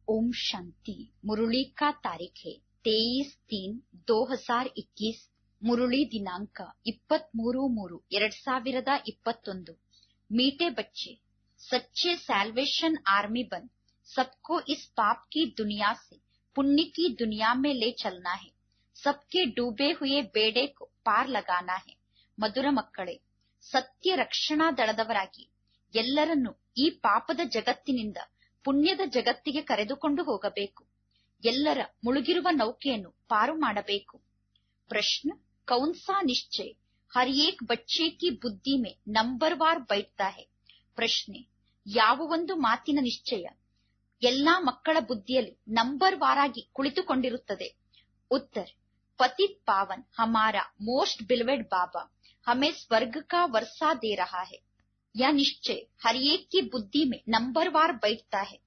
ओम शांति मुरली का तारीख है तेईस तीन दो हजार इक्कीस ಮುರುಳಿ ದಿನಾಂಕ ಇಪ್ಪತ್ಮೂರು ಮೂರು ಎರಡ್ ಸಾವಿರದ ಇಪ್ಪತ್ತೊಂದು ಮೀಟೆ ಬಚ್ಚೆ सच्चे सैल्वेशन आर्मी बन सबको इस पाप की दुनिया से पुण्य की दुनिया में ले चलना है सबके डूबे हुए ಬೇಡೆ को ಪಾರ್ ಲಗಾನಾ है ಮಧುರ ಮಕ್ಕಳೇ ಸತ್ಯ ರಕ್ಷಣಾ ದಳದವರಾಗಿ ಎಲ್ಲರನ್ನೂ ಈ ಪಾಪದ ಜಗತ್ತಿನಿಂದ ಪುಣ್ಯದ ಜಗತ್ತಿಗೆ ಕರೆದುಕೊಂಡು ಹೋಗಬೇಕು ಎಲ್ಲರ ಮುಳುಗಿರುವ ನೌಕೆಯನ್ನು ಪಾರು ಮಾಡಬೇಕು ಪ್ರಶ್ನ कौन सा निश्चय हर एक बच्चे की बुद्धि में ನಂಬರ್ವಾರ್ बैठता है ಪ್ರಶ್ನೆ ಯಾವ ಒಂದು ಮಾತಿನ ನಿಶ್ಚಯ ಎಲ್ಲಾ ಮಕ್ಕಳ ಬುದ್ಧಿಯಲ್ಲಿ ನಂಬರ್ ವಾರಾಗಿ ಕುಳಿತುಕೊಂಡಿರುತ್ತದೆ ಉತ್ತರ ಪತಿತ್ ಪಾವನ್ ಹಮಾರಾ ಮೋಸ್ಟ್ ಬಿಲ್ವೆಡ್ ಬಾಬಾ ಹಮೇ ಸ್ವರ್ಗ ಕಾ ವರ್ಸಾ ದೇ ರಹಾ है यह निश्चय हर एक की बुद्धि में ನಂಬರ್ವಾರ್ बैठता है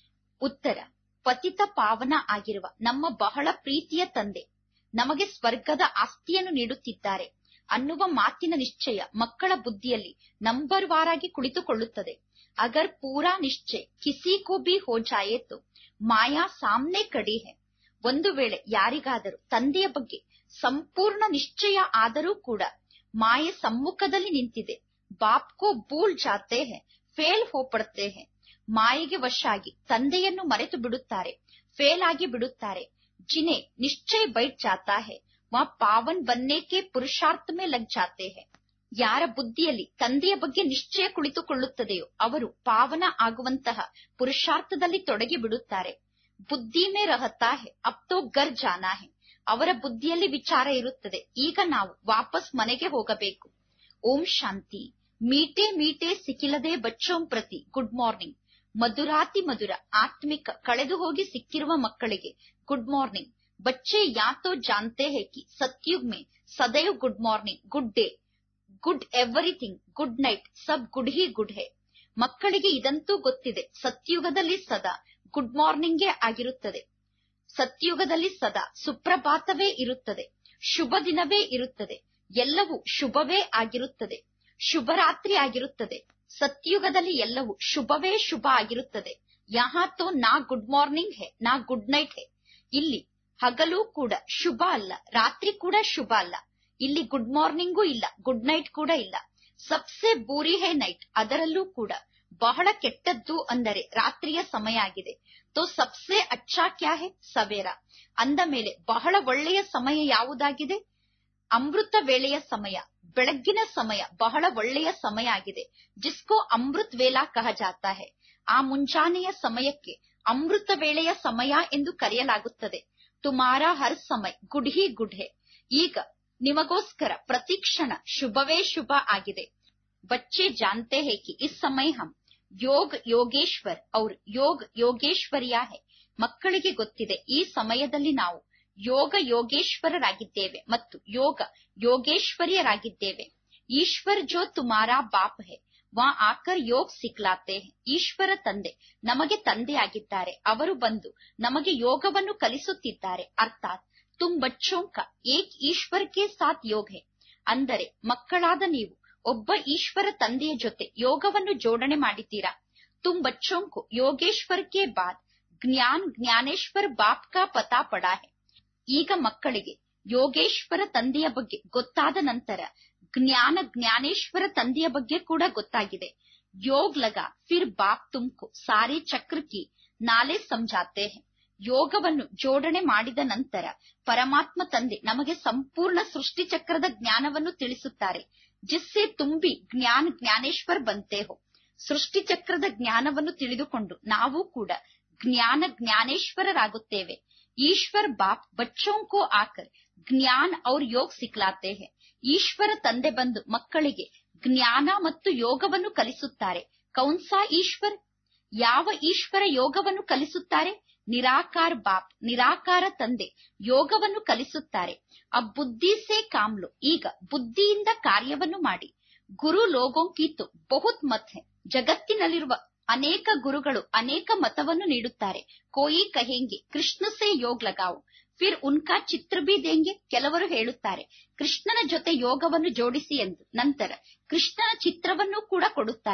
ಉತ್ತರ ಪತಿತ ಪಾವನ ಆಗಿರುವ ನಮ್ಮ ಬಹಳ ಪ್ರೀತಿಯ ತಂದೆ ನಮಗೆ ಸ್ವರ್ಗದ ಆಸ್ತಿಯನ್ನು ನೀಡುತ್ತಿದ್ದಾರೆ ಅನ್ನುವ ಮಾತಿನ ನಿಶ್ಚಯ ಮಕ್ಕಳ ಬುದ್ಧಿಯಲ್ಲಿ ನಂಬರ್ ವಾರಾಗಿ ಕುಳಿತುಕೊಳ್ಳುತ್ತದೆ ಅಗರ್ ಪೂರಾ ನಿಶ್ಚಯ ಕಿಸಿ ಕೋ ಬಿ ಹೋ ಜಾಯೆ ತೋ ಮಾಯಾ ಸಾಮ್ನೆ ಕಡಿ ಹೆ ಒಂದು ವೇಳೆ ಯಾರಿಗಾದರೂ ತಂದೆಯ ಬಗ್ಗೆ ಸಂಪೂರ್ಣ ನಿಶ್ಚಯ ಆದರೂ ಕೂಡ ಮಾಯೆ ಸಮ್ಮುಖದಲ್ಲಿ ನಿಂತಿದೆ ಬಾಪ್ ಕೋ ಭೂಲ್ ಜಾತೆ ಹೆ ಫೇಲ್ ಹೋ ಪಡ್ತೆ ಹೆ ಮಾಯೆಗೆ ವಶ ಆಗಿ ತಂದೆಯನ್ನು ಮರೆತು ಬಿಡುತ್ತಾರೆ ಫೇಲ್ ಆಗಿ ಬಿಡುತ್ತಾರೆ जिन्हें निश्चय बैठ जाता है वह पावन बनने के पुरुषार्थ में लग जाते हैं ಯಾರ ಬುದ್ಧಿಯಲ್ಲಿ ತಂದೆಯ ಬಗ್ಗೆ ನಿಶ್ಚಯ ಕುಳಿತುಕೊಳ್ಳುತ್ತದೆಯೋ ಅವರು ಪಾವನ ಆಗುವಂತಹ ಪುರುಷಾರ್ಥದಲ್ಲಿ ತೊಡಗಿ ಬಿಡುತ್ತಾರೆ ಬುದ್ಧಿ ಮೇ ರಹತಾ ಹೆ ಅಬ್ ತೋ ಗರ್ ಜಾನಾ ಹೆ ಅವರ ಬುದ್ಧಿಯಲ್ಲಿ ವಿಚಾರ ಇರುತ್ತದೆ ಈಗ ನಾವು ವಾಪಸ್ ಮನೆಗೆ ಹೋಗಬೇಕು ಓಂ ಶಾಂತಿ ಮೀಟೆ ಮೀಟೆ ಸಿಕ್ಕಿಲದೆ ಬಚ್ಚೋಂ ಪ್ರತಿ ಗುಡ್ ಮಾರ್ನಿಂಗ್ ಮಧುರಾತಿ ಮಧುರ ಆತ್ಮಿಕ ಕಳೆದು ಹೋಗಿ ಸಿಕ್ಕಿರುವ ಮಕ್ಕಳಿಗೆ ಗುಡ್ ಮಾರ್ನಿಂಗ್ ಬಚ್ಚೆ ಯಾ ತೋ ಜಾನ್ತೆ ಹೇ ಕಿ ಸತ್ಯುಗ್ ಮೇ ಸದೈವ್ good morning good day good everything good night ಸಬ್ ಗುಡ್ ಹಿ ಗುಡ್ ಹೇ ಮಕ್ಕಳಿಗೆ ಇದಂತೂ ಗೊತ್ತಿದೆ ಸತ್ಯುಗದಲ್ಲಿ ಸದಾ ಗುಡ್ ಮಾರ್ನಿಂಗೇ ಆಗಿರುತ್ತದೆ ಸತ್ಯುಗದಲ್ಲಿ ಸದಾ ಸುಪ್ರಭಾತವೇ ಇರುತ್ತದೆ ಶುಭ ದಿನವೇ ಇರುತ್ತದೆ ಎಲ್ಲವೂ ಶುಭವೇ ಆಗಿರುತ್ತದೆ ಶುಭರಾತ್ರಿ ಆಗಿರುತ್ತದೆ ಸತ್ಯುಗದಲ್ಲಿ ಎಲ್ಲವೂ ಶುಭವೇ ಶುಭ ಆಗಿರುತ್ತದೆ ಯಹಾ ತೋ ನಾ ಗುಡ್ ಮಾರ್ನಿಂಗ್ ಹೇ ನಾ ಗುಡ್ ನೈಟ್ ಹೇ ಇಲ್ಲಿ ಹಗಲು ಕೂಡ ಶುಭ ಅಲ್ಲ ರಾತ್ರಿ ಕೂಡ ಶುಭ ಅಲ್ಲ ಇಲ್ಲಿ ಗುಡ್ ಮಾರ್ನಿಂಗೂ ಇಲ್ಲ ಗುಡ್ ನೈಟ್ ಕೂಡ ಇಲ್ಲ ಸಬ್ಸೆ ಬೂರಿ ಹೇ ನೈಟ್ ಅದರಲ್ಲೂ ಕೂಡ ಬಹಳ ಕೆಟ್ಟದ್ದು ಅಂದರೆ ರಾತ್ರಿಯ ಸಮಯ ಆಗಿದೆ ತೋ ಸಬ್ಸೆ ಅಚ್ಚಾ ಕ್ಯಾ ಹೇ ಸವೇರ ಅಂದ ಮೇಲೆ ಬಹಳ ಒಳ್ಳೆಯ ಸಮಯ ಯಾವುದಾಗಿದೆ ಅಮೃತ ವೇಳೆಯ ಸಮಯ ಬೆಳಗ್ಗಿನ ಸಮಯ ಬಹಳ ಒಳ್ಳೆಯ ಸಮಯ ಆಗಿದೆ ಜಿಸ್ಕೋ ಅಮೃತ್ ವೇಲಾ ಕಹ ಜಾತಾ ಹೇ ಆ ಮುಂಜಾನೆಯ ಸಮಯಕ್ಕೆ ಅಮೃತ ವೇಳೆಯ ಸಮಯ ಎಂದು ಕರೆಯಲಾಗುತ್ತದೆ ತುಮಾರಾ ಹರ್ ಸಮಯ ಗುಡ್ ಹಿ ಗುಡ್ ಹೇ ಈಗ ನಿಮಗೋಸ್ಕರ ಪ್ರತಿಕ್ಷಣ ಶುಭವೇ ಶುಭ ಆಗಿದೆ ಬಚ್ಚೆ ಜಾನ್ತೆ ಹೇ ಕಿ ಇಸ್ ಸಮಯ ಹಮ್ ಯೋಗ್ ಯೋಗೇಶ್ವರ್ ಅವ್ರ ಯೋಗ್ ಯೋಗೇಶ್ವರಿಯಾ ಹೇ ಮಕ್ಕಳಿಗೆ ಗೊತ್ತಿದೆ ಈ ಸಮಯದಲ್ಲಿ ನಾವು ಯೋಗ ಯೋಗೇಶ್ವರರಾಗಿದ್ದೇವೆ ಮತ್ತು ಯೋಗ ಯೋಗೇಶ್ವರಿಯರಾಗಿದ್ದೇವೆ ಈಶ್ವರ್ ಜೋ ತುಮಾರಾ ಬಾಪ್ ಹೇ ವಾ ಆಕರ್ ಯೋಗ್ ಸಿಕ್ಲಾತೆ ಈಶ್ವರ ತಂದೆ ನಮಗೆ ತಂದೆಯಾಗಿದ್ದಾರೆ ಅವರು ಬಂದು ನಮಗೆ ಯೋಗವನ್ನು ಕಲಿಸುತ್ತಿದ್ದಾರೆ ಅರ್ಥಾತ್ ತುಮ್ ಬಚ್ಚೋಂ ಕಾ ಏಕ್ ಈಶ್ವರ್ ಕೆ ಸಾಥ್ ಯೋಗ್ ಹೇ ಅಂದರೆ ಮಕ್ಕಳಾದ ನೀವು ಒಬ್ಬ ಈಶ್ವರ ತಂದೆಯ ಜೊತೆ ಯೋಗವನ್ನು ಜೋಡಣೆ ಮಾಡಿದ್ದೀರಾ ತುಮ್ ಬಚ್ಚೋಂ ಕೋ ಯೋಗೇಶ್ವರ್ ಕೆ ಬಾದ್ ಜ್ಞಾನ್ ಜ್ಞಾನೇಶ್ವರ್ ಬಾಪ್ ಕಾ ಪತಾ ಪಡಾ ಹೇ ಈಗ ಮಕ್ಕಳಿಗೆ ಯೋಗೇಶ್ವರ ತಂದೆಯ ಬಗ್ಗೆ ಗೊತ್ತಾದ ನಂತರ ಜ್ಞಾನ ಜ್ಞಾನೇಶ್ವರ ತಂದೆಯ ಬಗ್ಗೆ ಕೂಡ ಗೊತ್ತಾಗಿದೆ ಯೋಗ್ ಲಗ ಫಿರ್ ಬಾಪ್ ತುಮ್ಕೋ ಸಾರಿ ಚಕ್ರ ಕಿ ನಾಲೆ ಸಮಜಾತೆ ಹೇ ಯೋಗವನ್ನು ಜೋಡಣೆ ಮಾಡಿದ ನಂತರ ಪರಮಾತ್ಮ ತಂದೆ ನಮಗೆ ಸಂಪೂರ್ಣ ಸೃಷ್ಟಿ ಚಕ್ರದ ಜ್ಞಾನವನ್ನು ತಿಳಿಸುತ್ತಾರೆ ಜಿಸ್ಸೆ ತುಂಬಿ ಜ್ಞಾನ ಜ್ಞಾನೇಶ್ವರ್ ಬಂತೆ ಹೋ ಸೃಷ್ಟಿ ಚಕ್ರದ ಜ್ಞಾನವನ್ನು ತಿಳಿದುಕೊಂಡು ನಾವು ಕೂಡ ಜ್ಞಾನ ಜ್ಞಾನೇಶ್ವರರಾಗುತ್ತೇವೆ ಈಶ್ವರ್ ಬಾಪ್ ಬಚ್ಚೋಂ ಕೋ ಆಕರ್ ಜ್ಞಾನ್ ಔರ್ ಯೋಗ್ ಸಿಕ್ಲಾತೆ ಹೇ ಈಶ್ವರ ತಂದೆ ಬಂದು ಮಕ್ಕಳಿಗೆ ಜ್ಞಾನ ಮತ್ತು ಯೋಗವನ್ನು ಕಲಿಸುತ್ತಾರೆ ಕೌನ್ಸಾ ಈಶ್ವರ್ ಯಾವ ಈಶ್ವರ ಯೋಗವನ್ನು ಕಲಿಸುತ್ತಾರೆ ನಿರಾಕಾರ ಬಾಪ್ ನಿರಾಕಾರ ತಂದೆ ಯೋಗವನ್ನು ಕಲಿಸುತ್ತಾರೆ ಆ ಬುದ್ಧಿ ಸೇ ಕಾಮ್ಲು ಈಗ ಬುದ್ಧಿಯಿಂದ ಕಾರ್ಯವನ್ನು ಮಾಡಿ ಗುರು ಲೋಗೋಂ ಕೀತು ಬಹುತ್ ಮತ್ ಹೇ ಜಗತ್ತಿನಲ್ಲಿರುವ ಅನೇಕ ಗುರುಗಳು ಅನೇಕ ಮತವನ್ನು ನೀಡುತ್ತಾರೆ ಕೋಯಿ ಕಹೆಂಗೆ ಕೃಷ್ಣ ಸೇ ಯೋಗ್ ಲಗಾವು ಫಿರ್ ಉನ್ಕಾ ಚಿತ್ರ ಬಿ ದೇಂಗೆ ಕೆಲವರು ಹೇಳುತ್ತಾರೆ ಕೃಷ್ಣನ ಜೊತೆ ಯೋಗವನ್ನು ಜೋಡಿಸಿ ಎಂದು ನಂತರ ಕೃಷ್ಣನ ಚಿತ್ರವನ್ನು ಕೂಡ ಕೊಡುತ್ತಾರೆ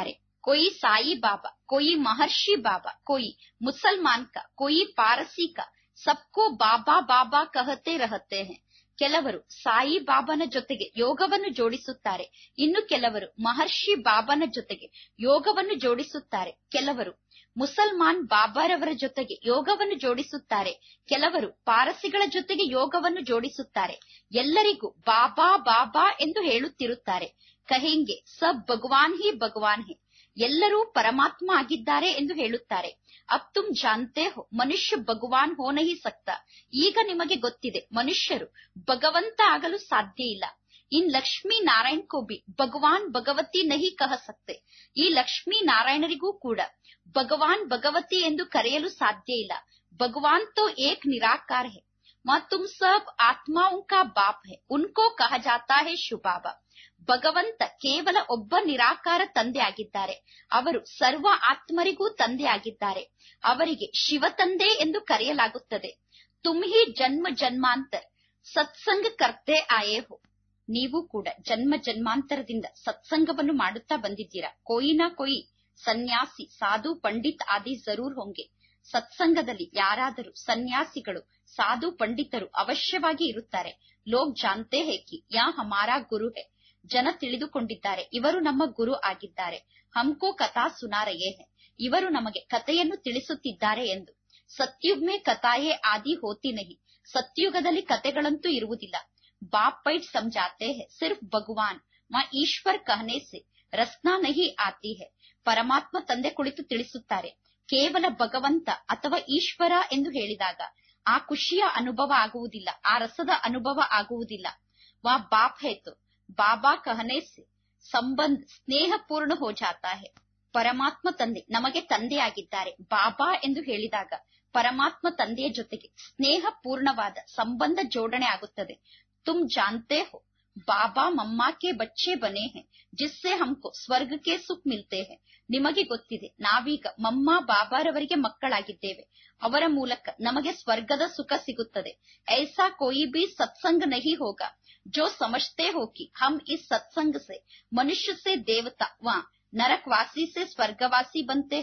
कोई साई बाबा कोई महर्षि बाबा कोई मुसलमान का कोई पारसी का सबको ಬಾಬಾ ಬಾಬಾ ಕಹತೆ ರಹತೆ ಹೈ ಕೆಲವರು ಸಾಯಿ ಬಾಬನ ಜೊತೆಗೆ ಯೋಗವನ್ನು ಜೋಡಿಸುತ್ತಾರೆ ಇನ್ನು ಕೆಲವರು ಮಹರ್ಷಿ ಬಾಬನ ಜೊತೆಗೆ ಯೋಗವನ್ನು ಜೋಡಿಸುತ್ತಾರೆ ಕೆಲವರು ಮುಸಲ್ಮಾನ್ ಬಾಬಾರವರ ಜೊತೆಗೆ ಯೋಗವನ್ನು ಜೋಡಿಸುತ್ತಾರೆ ಕೆಲವರು ಪಾರಸಿಗಳ ಜೊತೆಗೆ ಯೋಗವನ್ನು ಜೋಡಿಸುತ್ತಾರೆ ಎಲ್ಲರಿಗೂ ಬಾಬಾ ಬಾಬಾ ಎಂದು ಹೇಳುತ್ತಿರುತ್ತಾರೆ ಕಹೆಂಗೆ ಸಬ್ ಭಗವಾನ್ ಹಿ ಭಗವಾನ್ ಹೇ ಎಲ್ಲರೂ ಪರಮಾತ್ಮ ಆಗಿದ್ದಾರೆ ಎಂದು ಹೇಳುತ್ತಾರೆ ಅಬ್ ತುಮ್ ಜಾನ್ತೆ ಹೋ ಮನುಷ್ಯ ಭಗವಾನ್ ಹೋ ನಹಿ ಸಕ್ತ ಈಗ ನಿಮಗೆ ಗೊತ್ತಿದೆ ಮನುಷ್ಯರು ಭಗವಂತ ಆಗಲು ಸಾಧ್ಯ ಇಲ್ಲ ಇನ್ ಲಕ್ಷ್ಮೀ ನಾರಾಯಣ್ ಕೋ ಬಿ ಭಗವಾನ್ ಭಗವತಿ ನಹಿ ಕಹ ಸಕ್ತೆ ಈ ಲಕ್ಷ್ಮೀ ನಾರಾಯಣರಿಗೂ ಕೂಡ ಭಗವಾನ್ ಭಗವತಿ ಎಂದು ಕರೆಯಲು ಸಾಧ್ಯ ಇಲ್ಲ ಭಗವಾನ್ ತೋ ಏಕ್ ನಿರಾಕಾರ ಹೇ ವ ತುಮ್ ಸಬ್ ಆತ್ಮಾओं का बाप है उनको कहा जाता है ಶುಭಾಬ ಭಗವಂತ ಕೇವಲ ಒಬ್ಬ ನಿರಾಕಾರ ತಂದೆ ಆಗಿದ್ದಾರೆ ಅವರು ಸರ್ವ ಆತ್ಮರಿಗೂ ತಂದೆ ಆಗಿದ್ದಾರೆ ಅವರಿಗೆ ಶಿವ ತಂದೆ ಎಂದು ಕರೆಯಲಾಗುತ್ತದೆ ತುಮ್ಹಿ ಜನ್ಮ ಜನ್ಮಾಂತರ ಸತ್ಸಂಗ ಕರ್ತೆ ಆಯೇ ಹೋ ನೀವು ಕೂಡ ಜನ್ಮ ಜನ್ಮಾಂತರದಿಂದ ಸತ್ಸಂಗವನ್ನು ಮಾಡುತ್ತಾ ಬಂದಿದ್ದೀರಾ ಕೊಯಿನಾ ಕೊಯಿ ಸನ್ಯಾಸಿ ಸಾಧು ಪಂಡಿತ್ ಆದಿ ಜರೂರ್ ಹೊಂಗೆ ಸತ್ಸಂಗದಲ್ಲಿ ಯಾರಾದರೂ ಸನ್ಯಾಸಿಗಳು ಸಾಧು ಪಂಡಿತರು ಅವಶ್ಯವಾಗಿ ಇರುತ್ತಾರೆ ಲೋಕ್ ಜಾನ್ತೆ ಹೇ ಕಿ ಯಾ ಹಮಾರಾ ಗುರು ಹೇ ಜನ ತಿಳಿದುಕೊಂಡಿದ್ದಾರೆ ಇವರು ನಮ್ಮ ಗುರು ಆಗಿದ್ದಾರೆ ಹಮ್ಕೋ ಕಥಾ ಸುನಾರಯೇ ಹೇ ಇವರು ನಮಗೆ ಕಥೆಯನ್ನು ತಿಳಿಸುತ್ತಿದ್ದಾರೆ ಎಂದು ಸತ್ಯುಗ್ ಮೇ ಕಥಾಯೇ ಆದಿ ಹೋತಿ ನಹಿ ಸತ್ಯುಗದಲ್ಲಿ ಕತೆಗಳಂತೂ ಇರುವುದಿಲ್ಲ ಬಾಪ್ ಪೈಟ್ ಸಮಜಾತೆ ಹೇ ಸಿರ್ಫ್ ಭಗವಾನ್ ಮಾ ಈಶ್ವರ್ ಕಹನೆ ಸೆ ರಸ್ನಾ ನಹಿ ಆತಿ ಹೇ ಪರಮಾತ್ಮ ತಂದೆ ಕುಳಿತು ತಿಳಿಸುತ್ತಾರೆ ಕೇವಲ ಭಗವಂತ ಅಥವಾ ಈಶ್ವರ ಎಂದು ಹೇಳಿದಾಗ ಆ ಖುಷಿಯ ಅನುಭವ ಆಗುವುದಿಲ್ಲ ಆ ರಸದ ಅನುಭವ ಆಗುವುದಿಲ್ಲ ವಾ ಬಾಪ್ ಹೇತು ಬಾಬಾ ಕಹನೆ ಸೆ ಸಂಬಂಧ ಸ್ನೇಹಪೂರ್ಣ ಹೋ ಜಾತಾ ಹೇ ಪರಮಾತ್ಮ ತಂದೆ ನಮಗೆ ತಂದೆಯಾಗಿದ್ದಾರೆ ಬಾಬಾ ಎಂದು ಹೇಳಿದಾಗ ಪರಮಾತ್ಮ ತಂದೆಯ ಜೊತೆಗೆ ಸ್ನೇಹಪೂರ್ಣವಾದ ಸಂಬಂಧ ಜೋಡಣೆ ಆಗುತ್ತದೆ ತುಮ್ ಜಾನ್ತೆ ಹೋ ಬಾಬಾ ಮಮ್ಮಾ ಕೆ ಬಚ್ಚೆ ಬನೆ ಹೇ ಜಿಸ್ಸೆ ಹಮ್ಕೋ ಸ್ವರ್ಗಕ್ಕೆ ಸುಖ್ ಮಿಲ್ತೆ ಹೇ ನಿಮಗೆ ಗೊತ್ತಿದೆ ನಾವೀಗ ಮಮ್ಮ ಬಾಬಾರವರಿಗೆ ಮಕ್ಕಳಾಗಿದ್ದೇವೆ ಅವರ ಮೂಲಕ ನಮಗೆ ಸ್ವರ್ಗದ ಸುಖ ಸಿಗುತ್ತದೆ ಐಸಾ ಕೋಯಿ ಬಿ ಸತ್ಸಂಗ ನಹಿ ಹೋಗ जो समझते हो कि हम इस सत्संग से मनुष्य से देवता व ನರಕವಾಸಿ ಸೆ ಸ್ವರ್ಗವಾಸಿ ಬಂತೆ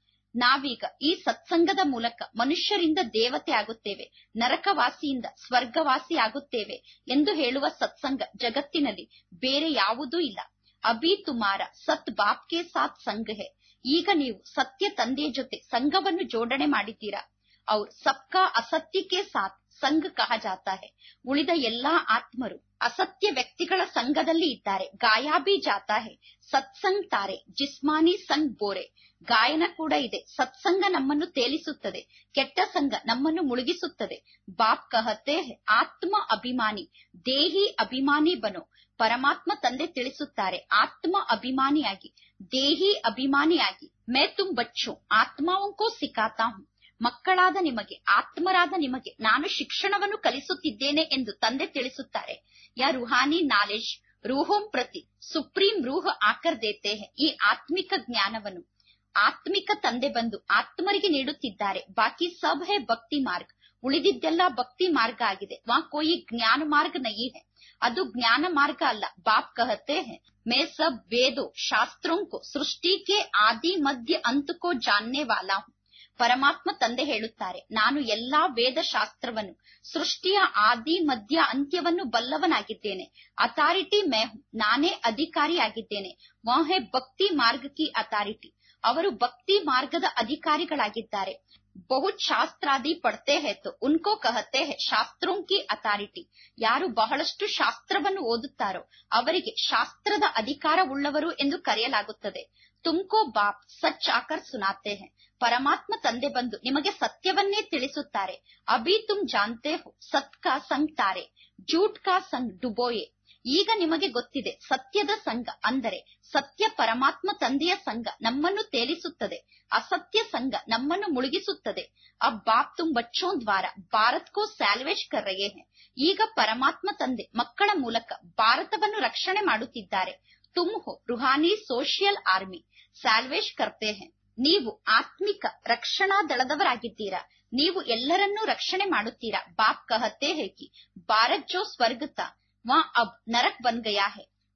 ನಾವೀಗ ಈ ಸತ್ಸಂಗದ ಮೂಲಕ ಮನುಷ್ಯರಿಂದ ದೇವತೆ ಆಗುತ್ತೇವೆ ನರಕವಾಸಿಯಿಂದ ಸ್ವರ್ಗವಾಸಿ ಆಗುತ್ತೇವೆ ಎಂದು ಹೇಳುವ ಸತ್ಸಂಗ ಜಗತ್ತಿನಲ್ಲಿ ಬೇರೆ ಯಾವುದೂ ಇಲ್ಲ ಅಭಿ ತುಮಾರ ಸತ್ ಬಾಪ್ ಕೆ ಸಾಥ್ ಸಂಘ ಹೇ ಈಗ ನೀವು ಸತ್ಯ ತಂದೆಯ ಜೊತೆ ಸಂಘವನ್ನು ಜೋಡಣೆ ಮಾಡಿದ್ದೀರಾ ಅವ್ರ ಸಬ್ಕಾ ಅಸತ್ಯಕ್ಕೆ ಸಾಥ್ ಸಂಘ ಕಹ ಜಾತಾ ಹೇ ಉಳಿದ ಎಲ್ಲಾ ಆತ್ಮರು ಅಸತ್ಯ ವ್ಯಕ್ತಿಗಳ ಸಂಘದಲ್ಲಿ ಇದ್ದಾರೆ ಗಾಯಾಬಿ ಜಾತಾ ಹೇ ಸತ್ಸಂಗ್ ತಾರೆ ಜಿಸ್ಮಾನಿ ಸಂಗ್ ಬೋರೆ ಗಾಯನ ಕೂಡ ಇದೆ ಸತ್ಸಂಗ ನಮ್ಮನ್ನು ತೇಲಿಸುತ್ತದೆ ಕೆಟ್ಟ ಸಂಘ ನಮ್ಮನ್ನು ಮುಳುಗಿಸುತ್ತದೆ ಬಾಪ್ ಕಹತೆ ಹೇ ಆತ್ಮ ಅಭಿಮಾನಿ ದೇಹಿ ಅಭಿಮಾನಿ ಬನೋ ಪರಮಾತ್ಮ ತಂದೆ ತಿಳಿಸುತ್ತಾರೆ ಆತ್ಮ ಅಭಿಮಾನಿಯಾಗಿ ದೇಹಿ ಅಭಿಮಾನಿಯಾಗಿ ಮೇ ತುಮ್ ಬಚ್ಚೋ ಆತ್ಮಾವೋಂಕೋ ಸಿಕ್ಕಾತಾ ಹೂಂ ಮಕ್ಕಳಾದ ನಿಮಗೆ ಆತ್ಮರಾದ ನಿಮಗೆ ನಾನು ಶಿಕ್ಷಣವನ್ನು ಕಲಿಸುತ್ತಿದ್ದೇನೆ ಎಂದು ತಂದೆ ತಿಳಿಸುತ್ತಾರೆ ಯಾ ರುಹಾನಿ ನಾಲೆಜ್ ರೂಹೋಂ ಪ್ರತಿ ಸುಪ್ರೀಂ ರೂಹ ಆಕರ್ ದೇತೆ ಹೇ ಈ ಆತ್ಮಿಕ ಜ್ಞಾನವನ್ನು ಆತ್ಮಿಕ ತಂದೆ ಬಂದು ಆತ್ಮರಿಗೆ ನೀಡುತ್ತಿದ್ದಾರೆ ಬಾಕಿ ಸಬ್ ಹೇ ಭಕ್ತಿ ಮಾರ್ಗ ಉಳಿದಿದ್ದೆಲ್ಲ ಭಕ್ತಿ ಮಾರ್ಗ ಆಗಿದೆ ವಾ ಕೋಯಿ ಜ್ಞಾನ ಮಾರ್ಗ ನಹಿ ಹೇ ಅದು ಜ್ಞಾನ ಮಾರ್ಗ ಅಲ್ಲ ಬಾಪ್ ಕಹತೆ ಹೇ ಮೇ ಸಬ್ ವೇದೋ ಶಾಸ್ತ್ರೋಂ ಕೋ ಸೃಷ್ಟಿ ಕೆ ಆದಿ ಮಧ್ಯ ಅಂತ್ ಕೋ ಜಾನ್ನೆ ವಾಲಾ ಹೂಂ ಪರಮಾತ್ಮ ತಂದೆ ಹೇಳುತ್ತಾರೆ ನಾನು ಎಲ್ಲಾ ವೇದ ಶಾಸ್ತ್ರವನ್ನು ಸೃಷ್ಟಿಯ ಆದಿ ಮಧ್ಯ ಅಂತ್ಯವನ್ನು ಬಲ್ಲವನಾಗಿದ್ದೇನೆ ಅಥಾರಿಟಿ ಮೇ ಹೂಂ ನಾನೇ ಅಧಿಕಾರಿಯಾಗಿದ್ದೇನೆ ವಾಹೆ ಭಕ್ತಿ ಮಾರ್ಗ ಕಿ ಅಥಾರಿಟಿ ಅವರು ಭಕ್ತಿ ಮಾರ್ಗದ ಅಧಿಕಾರಿಗಳಾಗಿದ್ದಾರೆ ಬಹುತ್ ಶಾಸ್ತ್ರಾದಿ ಪಡ್ತೆ ಹೇ ತೋ ಉನ್ಕೋ ಕಹತೆ ಹೇ ಶಾಸ್ತ್ರೋಂ ಕಿ ಅಥಾರಿಟಿ ಯಾರು ಬಹಳಷ್ಟು ಶಾಸ್ತ್ರವನ್ನು ಓದುತ್ತಾರೋ ಅವರಿಗೆ ಶಾಸ್ತ್ರದ ಅಧಿಕಾರವುಳ್ಳವರು ಎಂದು ಕರೆಯಲಾಗುತ್ತದೆ ತುಮ್ಕೋ ಬಾಪ್ ಸಚ್ ಆಕರ್ ಸುನಾತೆ ಹೇ ಪರಮಾತ್ಮ ತಂದೆ ಬಂದು ನಿಮಗೆ ಸತ್ಯವನ್ನೇ ತಿಳಿಸುತ್ತಾರೆ ಅಭಿ ತುಮ್ ಜಾನ್ತೆ ಹೋ ಸತ್ ಕಾ ಸಂಗ್ ತಾರೆ ಜೂಟ್ ಕಾ ಸಂಗ್ ಡುಬೋಯೆ ಈಗ ನಿಮಗೆ ಗೊತ್ತಿದೆ ಸತ್ಯದ ಸಂಘ ಅಂದರೆ ಸತ್ಯ ಪರಮಾತ್ಮ ತಂದೆಯ ಸಂಘ ನಮ್ಮನ್ನು ತೇಲಿಸುತ್ತದೆ ಅಸತ್ಯ ಸಂಘ ನಮ್ಮನ್ನು ಮುಳುಗಿಸುತ್ತದೆ ಅಬ್ ಬಾಪ್ ತುಮ್ ಬಚ್ಚೋಂ ದ್ವಾರ ಭಾರತ್ ಕೋ ಸ್ಯಾಲ್ವೇಜ್ ಕರ್ ರಹೆ ಹೇ ಈಗ ಪರಮಾತ್ಮ ತಂದೆ ಮಕ್ಕಳ ಮೂಲಕ ಭಾರತವನ್ನು ರಕ್ಷಣೆ ಮಾಡುತ್ತಿದ್ದಾರೆ ತುಮ್ ಹೋ ರುಹಾನಿ ಸೋಷಿಯಲ್ ಆರ್ಮಿ ಸ್ಯಾಲ್ವೇಜ್ ಕರ್ತೆ ಹೇ ನೀವು ಆತ್ಮಿಕ ರಕ್ಷಣಾ ದಳದವರಾಗಿದ್ದೀರಾ ನೀವು ಎಲ್ಲರನ್ನೂ ರಕ್ಷಣೆ ಮಾಡುತ್ತೀರಾ ಬಾಪ್ ಕಹತೆ ಹೇ ಕಿ ಭಾರತ್ ಜೋ ಸ್ವರ್ಗತ ವಾ ಅಬ್ ನರಕ್ ಬನ್ ಗಯಾ ಹೇ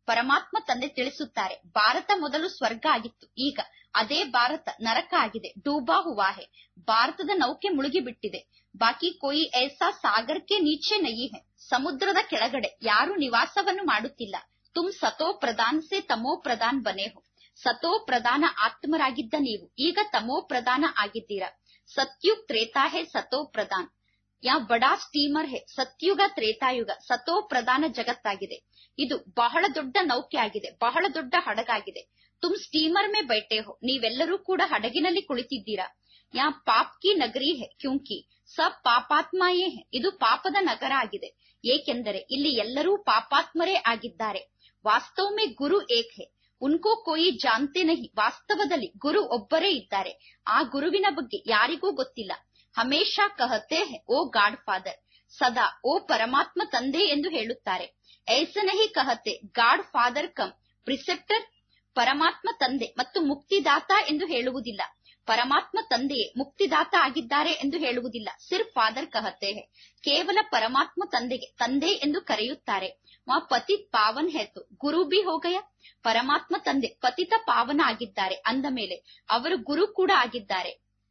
ಪರಮಾತ್ಮ ತಂದೆ ತಿಳಿಸುತ್ತಾರೆ ಭಾರತ ಮೊದಲು ಸ್ವರ್ಗ ಆಗಿತ್ತು ಈಗ ಅದೇ ಭಾರತ ನರಕ ಆಗಿದೆ ಡೂಬಾ ಹುವಾ ಹೆ ಭಾರತದ ನೌಕೆ ಮುಳುಗಿ ಬಿಟ್ಟಿದೆ ಬಾಕಿ ಕೋಯಿ ಐಸಾ ಸಾಗರ್ಕೆ ನೀಚೆ ನಯಿ ಹೆ ಸಮುದ್ರದ ಕೆಳಗಡೆ ಯಾರು ನಿವಾಸವನ್ನು ಮಾಡುತ್ತಿಲ್ಲ ತುಮ್ ಸತೋ ಪ್ರಧಾನ್ ಸೆ ತಮೋ ಪ್ರಧಾನ್ ಬನೆ ಹೋ ಸತೋ ಪ್ರಧಾನ ಆತ್ಮರಾಗಿದ್ದ ನೀವು ಈಗ ತಮೋ ಪ್ರಧಾನ ಆಗಿದ್ದೀರಾ ಸತ್ಯುಗ್ ತ್ರೇತಾ ಹೇ ಸತೋ ಪ್ರಧಾನ್ ಯಾ ಬಡಾ ಸ್ಟೀಮರ್ ಹೇ ಸತ್ಯುಗ ತ್ರೇತಾಯುಗ ಸತೋ ಪ್ರಧಾನ ಜಗತ್ತಾಗಿದೆ ಇದು ಬಹಳ ದೊಡ್ಡ ನೌಕೆ ಆಗಿದೆ ಬಹಳ ದೊಡ್ಡ ಹಡಗಾಗಿದೆ ತುಮ್ ಸ್ಟೀಮರ್ ಮೇ ಬೈಟೆ ಹೋ ನೀವೆಲ್ಲರೂ ಕೂಡ ಹಡಗಿನಲ್ಲಿ ಕುಳಿತಿದ್ದೀರಾ ಯಾ ಪಾಪ್ ಕಿ ನಗರಿ ಹೇ ಕ್ಯೂಂಕಿ ಸಬ್ ಪಾಪಾತ್ಮಾಯೇ ಹೇ ಇದು ಪಾಪದ ನಗರ ಆಗಿದೆ ಏಕೆಂದರೆ ಇಲ್ಲಿ ಎಲ್ಲರೂ ಪಾಪಾತ್ಮರೇ ಆಗಿದ್ದಾರೆ ವಾಸ್ತವ ಮೇ ಗುರು ಏಕ್ ಹೇ ಉನ್ಕೋ ಕೋಯಿ ಜಾನ್ತೆ ನಹಿ ವಾಸ್ತವದಲ್ಲಿ ಗುರು ಒಬ್ಬರೇ ಇದ್ದಾರೆ ಆ ಗುರುವಿನ ಬಗ್ಗೆ ಯಾರಿಗೂ ಗೊತ್ತಿಲ್ಲ ಹಮೇಶಾ ಕಹತೆ ಹೇ ಓ ಗಾಡ್ ಫಾದರ್ ಸದಾ ಓ ಪರಮಾತ್ಮ ತಂದೆ ಎಂದು ಹೇಳುತ್ತಾರೆ ಐಸ ನಹಿ ಕಹತೆ ಗಾಡ್ ಫಾದರ್ ಕಮ್ ಪ್ರಿಸೆಪ್ಟರ್ ಪರಮಾತ್ಮ ತಂದೆ ಮತ್ತು ಮುಕ್ತಿದಾತ ಎಂದು ಹೇಳುವುದಿಲ್ಲ ಪರಮಾತ್ಮ ತಂದೆಯೇ ಮುಕ್ತಿದಾತ ಆಗಿದ್ದಾರೆ ಎಂದು ಹೇಳುವುದಿಲ್ಲ ಸಿರ್ ಫಾದರ್ ಕಹತೆ ಹೇ ಕೇವಲ ಪರಮಾತ್ಮ ತಂದೆಗೆ ತಂದೆ ಎಂದು ಕರೆಯುತ್ತಾರೆ ವಾ ಪತಿತ್ ಪಾವನ್ ಹೇತು ಗುರು ಬಿ ಹೋಗಯ ಪರಮಾತ್ಮ ತಂದೆ ಪತಿತ ಪಾವನ ಆಗಿದ್ದಾರೆ ಅಂದ ಮೇಲೆ ಅವರು ಗುರು ಕೂಡ ಆಗಿದ್ದಾರೆ